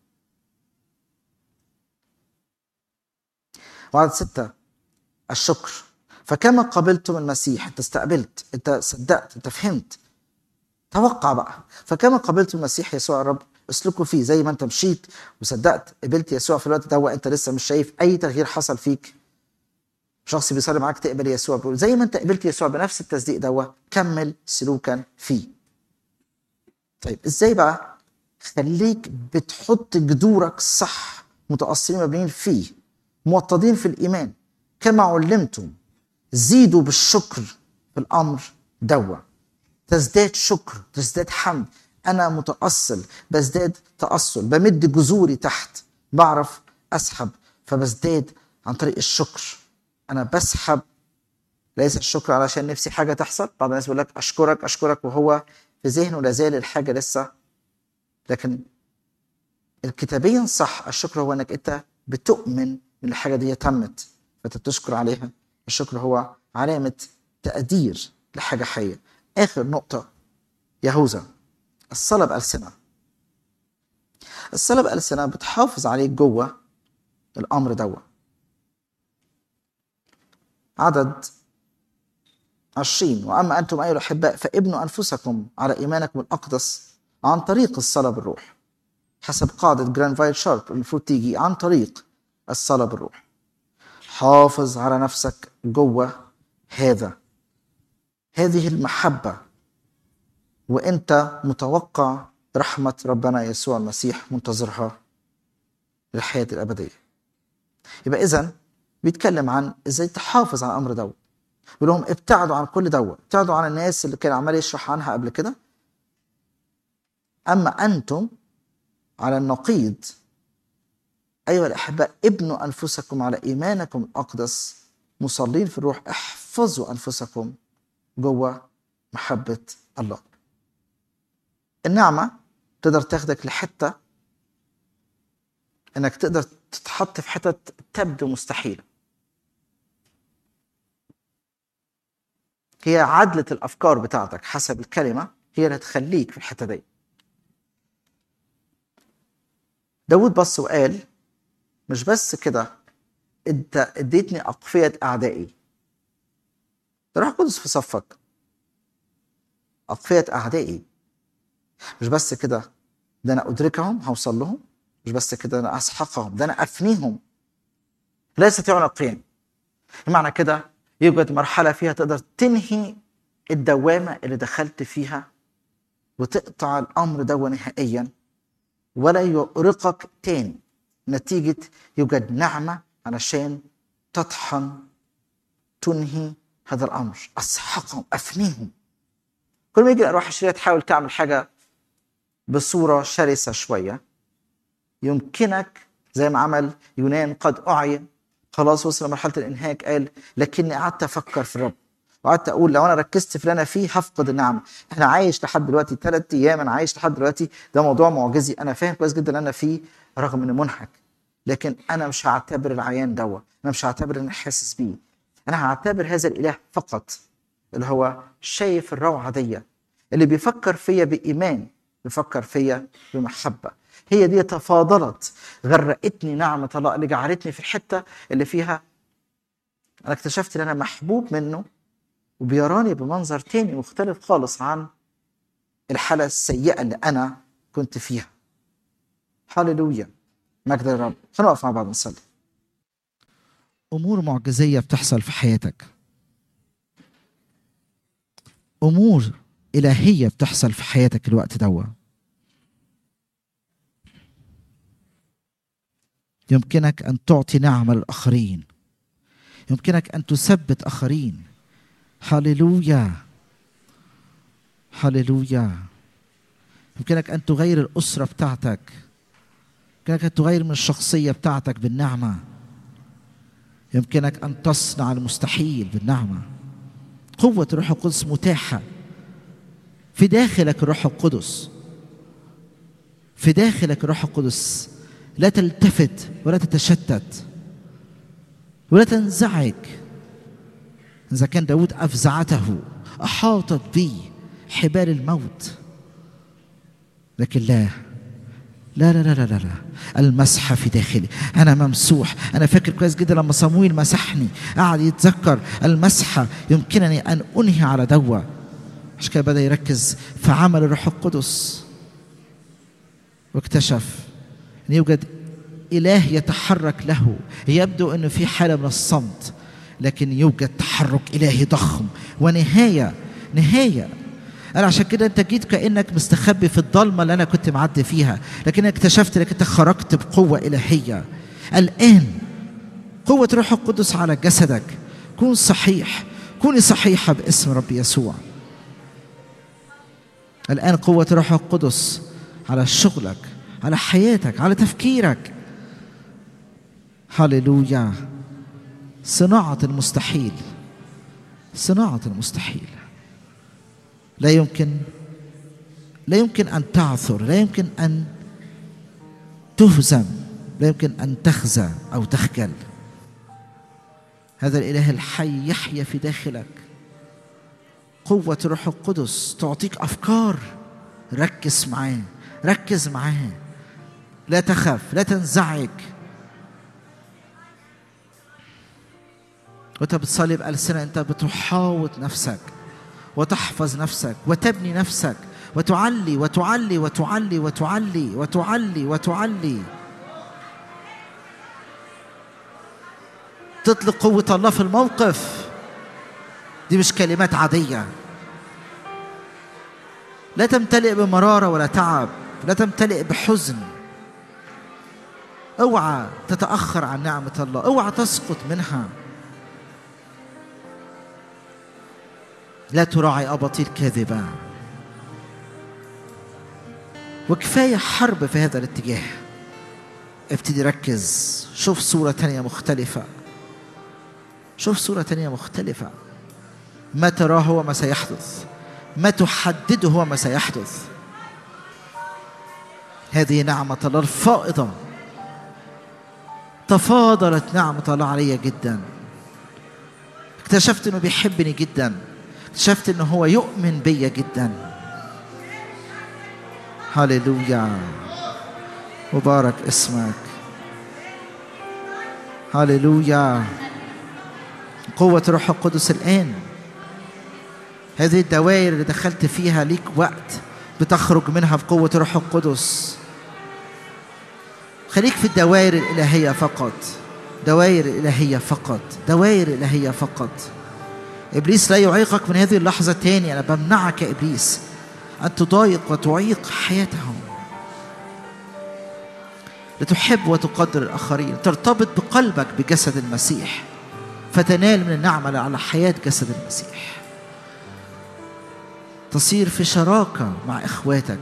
وعدد ستة الشكر فكما قبلتم المسيح انت استقبلت انت صدقت انت فهمت توقع بقى فكما قبلتم المسيح يسوع الرب اسلكوا فيه زي ما انت مشيت وصدقت قبلت يسوع في الوقت ده وانت لسه مش شايف اي تغيير حصل فيك شخص بيصلي معاك تقبل يسوع بيقول زي ما انت قبلت يسوع بنفس التصديق دوا كمل سلوكا فيه طيب ازاي بقى خليك بتحط جذورك صح متأصلين مبنيين فيه موطدين في الإيمان كما علمتم زيدوا بالشكر في الأمر دوا تزداد شكر تزداد حمد أنا متأصل بزداد تأصل بمد جذوري تحت بعرف أسحب فبزداد عن طريق الشكر أنا بسحب ليس الشكر علشان نفسي حاجة تحصل بعض الناس بيقول لك أشكرك أشكرك وهو في ذهنه لازال الحاجة لسه لكن الكتابيا صح الشكر هو انك انت بتؤمن ان الحاجه دي تمت فانت بتشكر عليها الشكر هو علامه تقدير لحاجه حيه اخر نقطه يهوذا الصلاه بالسنه الصلاه بالسنه بتحافظ عليك جوه الامر دوا عدد عشرين وأما أنتم أيها الأحباء فابنوا أنفسكم على إيمانكم الأقدس عن طريق الصلاة بالروح حسب قاعدة جرانفايل شارب المفروض تيجي عن طريق الصلاة بالروح حافظ على نفسك جوه هذا هذه المحبة وانت متوقع رحمة ربنا يسوع المسيح منتظرها للحياة الأبدية يبقى إذا بيتكلم عن إزاي تحافظ على الأمر دوت بيقول لهم ابتعدوا عن كل دوت ابتعدوا عن الناس اللي كان عمال يشرح عنها قبل كده أما أنتم على النقيض أيها الأحباء ابنوا أنفسكم على إيمانكم الأقدس مصلين في الروح احفظوا أنفسكم جوه محبة الله النعمة تقدر تاخدك لحتة انك تقدر تتحط في حتت تبدو مستحيلة هي عدلة الأفكار بتاعتك حسب الكلمة هي اللي هتخليك في الحتة دي داود بص وقال مش بس كده انت اديتني أقفية أعدائي ده روح القدس في صفك أقفية أعدائي مش بس كده ده أنا أدركهم هوصل لهم مش بس كده أنا أسحقهم ده أنا أفنيهم لا يستطيعون القيام معنى كده يوجد مرحلة فيها تقدر تنهي الدوامة اللي دخلت فيها وتقطع الأمر ده نهائيا ولا يؤرقك تاني نتيجة يوجد نعمة علشان تطحن تنهي هذا الأمر أسحقهم أفنيهم كل ما يجي الأرواح الشريرة تحاول تعمل حاجة بصورة شرسة شوية يمكنك زي ما عمل يونان قد أعين خلاص وصل لمرحلة الإنهاك قال لكني قعدت أفكر في الرب وقعدت أقول لو أنا ركزت في اللي أنا فيه هفقد النعمة أنا عايش لحد دلوقتي ثلاث أيام أنا عايش لحد دلوقتي ده موضوع معجزي أنا فاهم كويس جدا اللي أنا فيه رغم إني منهك لكن أنا مش هعتبر العيان دوا أنا مش هعتبر إني حاسس بيه أنا هعتبر هذا الإله فقط اللي هو شايف الروعة دي اللي بيفكر فيا بإيمان بيفكر فيا بمحبة هي دي تفاضلت غرقتني نعمة الله اللي جعلتني في الحتة اللي فيها أنا اكتشفت إن أنا محبوب منه وبيراني بمنظر تاني مختلف خالص عن الحالة السيئة اللي أنا كنت فيها هللويا مجد الرب خلينا نقف مع بعض نصلي أمور معجزية بتحصل في حياتك أمور إلهية بتحصل في حياتك الوقت دوا يمكنك أن تعطي نعمة للآخرين يمكنك أن تثبت آخرين هللويا هللويا يمكنك أن تغير الأسرة بتاعتك يمكنك أن تغير من الشخصية بتاعتك بالنعمة يمكنك أن تصنع المستحيل بالنعمة قوة الروح القدس متاحة في داخلك الروح القدس في داخلك الروح القدس لا تلتفت ولا تتشتت ولا تنزعج إذا كان داود أفزعته أحاطت بي حبال الموت لكن لا لا لا لا لا لا, لا. المسحة في داخلي أنا ممسوح أنا فاكر كويس جدا لما صمويل مسحني قعد يتذكر المسحة يمكنني أن أنهي على دوا عشان كده بدأ يركز في عمل الروح القدس واكتشف أن يوجد إله يتحرك له يبدو أنه في حالة من الصمت لكن يوجد تحرك إلهي ضخم ونهاية نهاية أنا عشان كده أنت جيت كأنك مستخبي في الضلمة اللي أنا كنت معدي فيها لكن اكتشفت إنك أنت خرجت بقوة إلهية الآن قوة روح القدس على جسدك كون صحيح كوني صحيحة باسم رب يسوع الآن قوة روح القدس على شغلك على حياتك على تفكيرك هللويا صناعة المستحيل صناعة المستحيل لا يمكن لا يمكن أن تعثر لا يمكن أن تهزم لا يمكن أن تخزى أو تخجل هذا الإله الحي يحيا في داخلك قوة روح القدس تعطيك أفكار ركز معاه ركز معاه لا تخف لا تنزعج وانت بتصلي بألسنة انت بتحاوط نفسك وتحفظ نفسك وتبني نفسك وتعلي وتعلي وتعلي وتعلي وتعلي وتعلي تطلق قوة الله في الموقف دي مش كلمات عادية لا تمتلئ بمرارة ولا تعب لا تمتلئ بحزن اوعى تتأخر عن نعمة الله اوعى تسقط منها لا تراعي أباطيل كاذبة وكفاية حرب في هذا الاتجاه ابتدي ركز شوف صورة تانية مختلفة شوف صورة تانية مختلفة ما تراه هو ما سيحدث ما تحدده هو ما سيحدث هذه نعمة الله الفائضة تفاضلت نعمة الله علي جدا اكتشفت انه بيحبني جدا اكتشفت انه هو يؤمن بيا جدا هللويا مبارك اسمك هللويا قوة روح القدس الآن هذه الدوائر اللي دخلت فيها ليك وقت بتخرج منها بقوة روح القدس خليك في الدوائر الإلهية فقط دوائر إلهية فقط دوائر إلهية فقط إبليس لا يعيقك من هذه اللحظة تاني أنا بمنعك يا إبليس أن تضايق وتعيق حياتهم لتحب وتقدر الآخرين ترتبط بقلبك بجسد المسيح فتنال من النعمة على حياة جسد المسيح تصير في شراكة مع إخواتك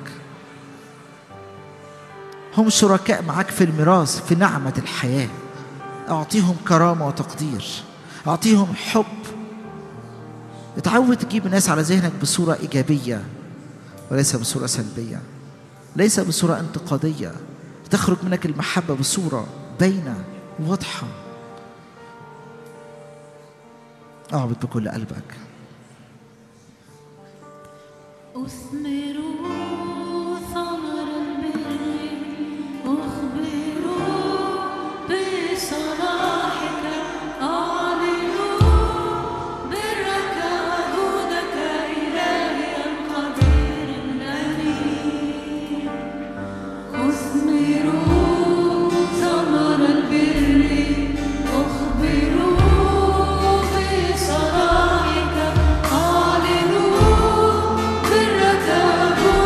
هم شركاء معك في الميراث في نعمة الحياة أعطيهم كرامة وتقدير أعطيهم حب اتعود تجيب الناس على ذهنك بصورة إيجابية وليس بصورة سلبية ليس بصورة انتقادية تخرج منك المحبة بصورة باينة واضحة اعبد بكل قلبك أثمروا ثمر البر أخبروا بصلاحك أعلنوا برك وجودك إلهي القدير الأليم أثمروا ثمر البر أخبروا بصلاحك أعلنوا برك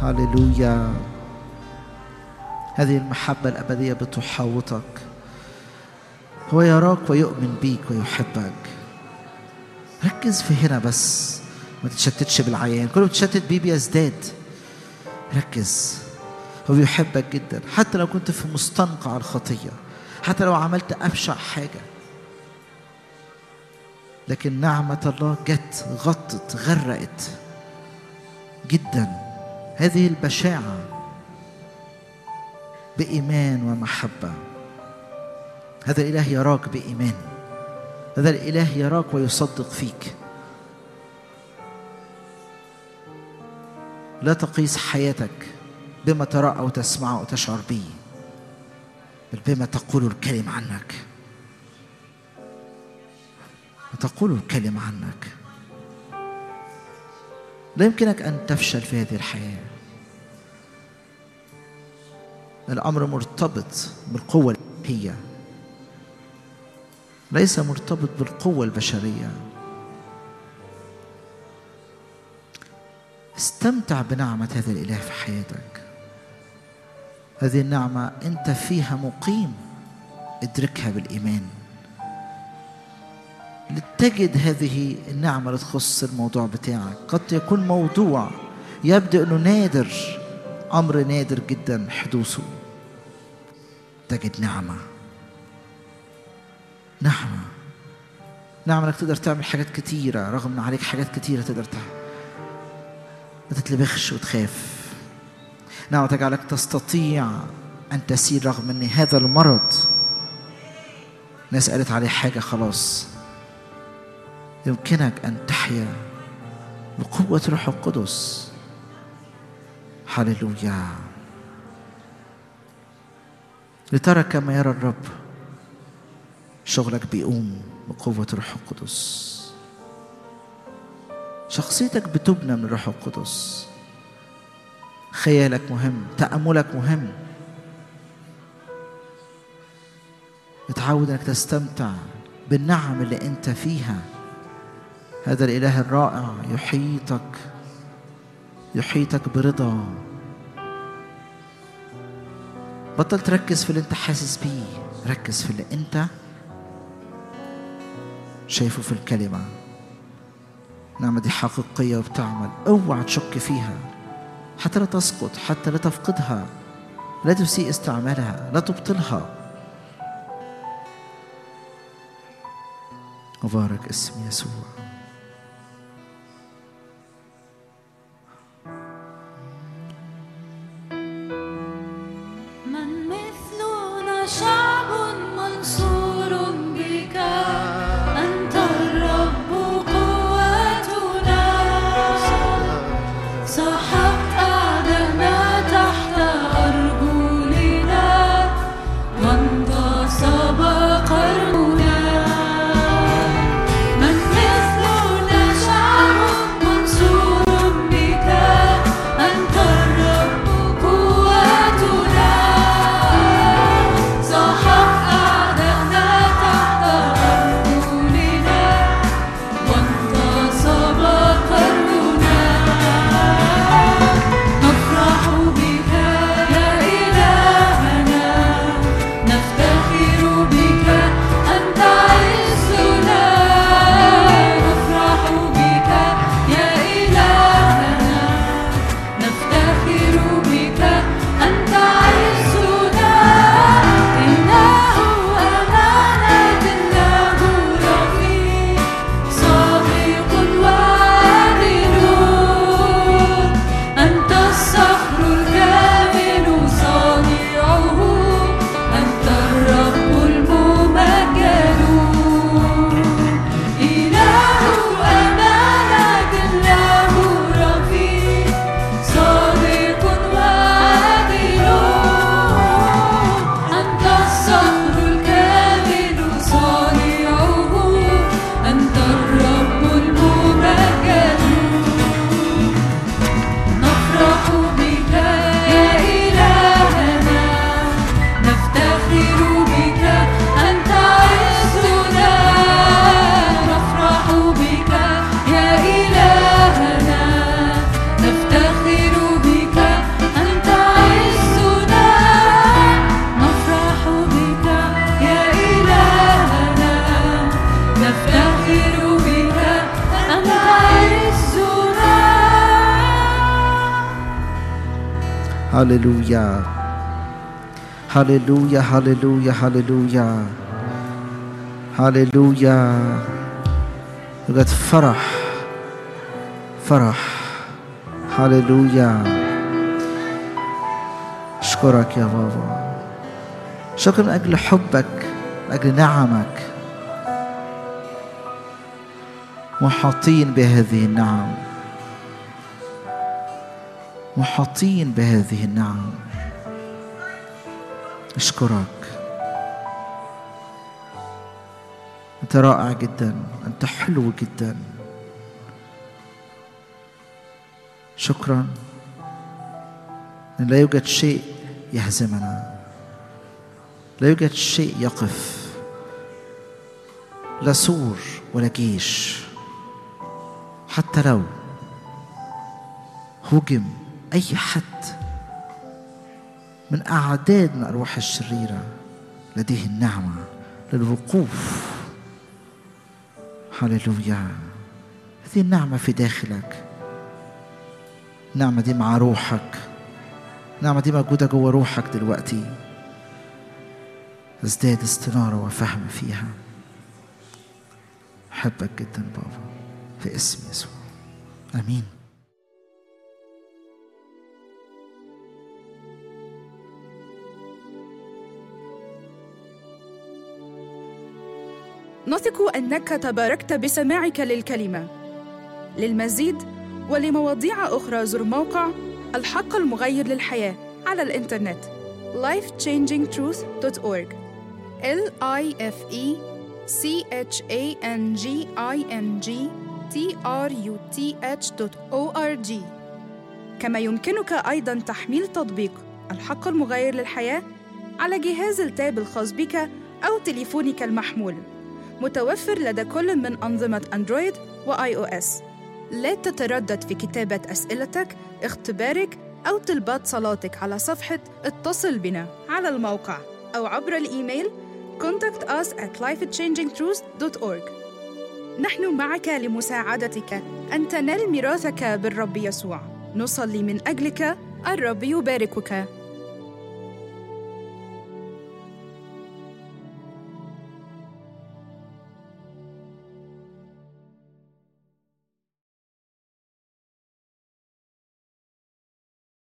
هللويا هذه المحبة الأبدية بتحاوطك هو يراك ويؤمن بيك ويحبك ركز في هنا بس ما تتشتتش بالعيان كل ما تتشتت بيه بيزداد ركز هو بيحبك جدا حتى لو كنت في مستنقع الخطية حتى لو عملت أبشع حاجة لكن نعمة الله جت غطت غرقت جدا هذه البشاعة بإيمان ومحبة هذا الإله يراك بإيمان هذا الإله يراك ويصدق فيك لا تقيس حياتك بما ترى أو تسمع أو تشعر به بل بما تقول الكلمة عنك تقول الكلمة عنك لا يمكنك أن تفشل في هذه الحياة الأمر مرتبط بالقوة الإلهية ليس مرتبط بالقوة البشرية استمتع بنعمة هذا الإله في حياتك هذه النعمة أنت فيها مقيم ادركها بالإيمان لتجد هذه النعمة اللي تخص الموضوع بتاعك قد يكون موضوع يبدو أنه نادر أمر نادر جدا حدوثه تجد نعمة نعمة نعمة انك تقدر تعمل حاجات كتيرة رغم ان عليك حاجات كتيرة تقدر تعمل ما تتلبخش وتخاف نعمة تجعلك تستطيع أن تسير رغم أن هذا المرض ناس قالت عليه حاجة خلاص يمكنك أن تحيا بقوة روح القدس هللويا لترى كما يرى الرب شغلك بيقوم بقوة روح القدس شخصيتك بتبنى من روح القدس خيالك مهم تأملك مهم اتعود انك تستمتع بالنعم اللي انت فيها هذا الاله الرائع يحيطك يحيطك برضا بطل تركز في اللي انت حاسس بيه ركز في اللي انت شايفه في الكلمه النعمه دي حقيقيه وبتعمل اوعى تشك فيها حتى لا تسقط حتى لا تفقدها لا تسيء استعمالها لا تبطلها مبارك اسم يسوع من مثلنا شعب منصور بك أنت الرب قوتنا سحقت أعداءنا تحت أرجلنا وانتصب قرننا من مثلنا شعب منصور بك أنت الرب قوتنا سحقت هللويا هللويا هللويا هللويا هللويا يوجد فرح فرح هللويا اشكرك يا بابا شكرا من اجل حبك من اجل نعمك محاطين بهذه النعم محاطين بهذه النعم اشكرك انت رائع جدا انت حلو جدا شكرا ان لا يوجد شيء يهزمنا لا يوجد شيء يقف لا سور ولا جيش حتى لو هجم اي حد من اعداد من الارواح الشريره لديه النعمه للوقوف هللويا هذه النعمه في داخلك النعمه دي مع روحك النعمه دي موجوده جوه روحك دلوقتي ازداد استناره وفهم فيها احبك جدا بابا في اسم يسوع امين نثق انك تباركت بسماعك للكلمه للمزيد ولمواضيع اخرى زر موقع الحق المغير للحياه على الانترنت lifechangingtruth.org l i f e c h a n g i n g t r u t h.org كما يمكنك ايضا تحميل تطبيق الحق المغير للحياه على جهاز التاب الخاص بك او تليفونك المحمول متوفر لدى كل من أنظمة أندرويد وآي أو إس. لا تتردد في كتابة أسئلتك، اختبارك أو طلبات صلاتك على صفحة اتصل بنا على الموقع أو عبر الإيميل contact us at lifechangingtruth.org نحن معك لمساعدتك أن تنال ميراثك بالرب يسوع نصلي من أجلك الرب يباركك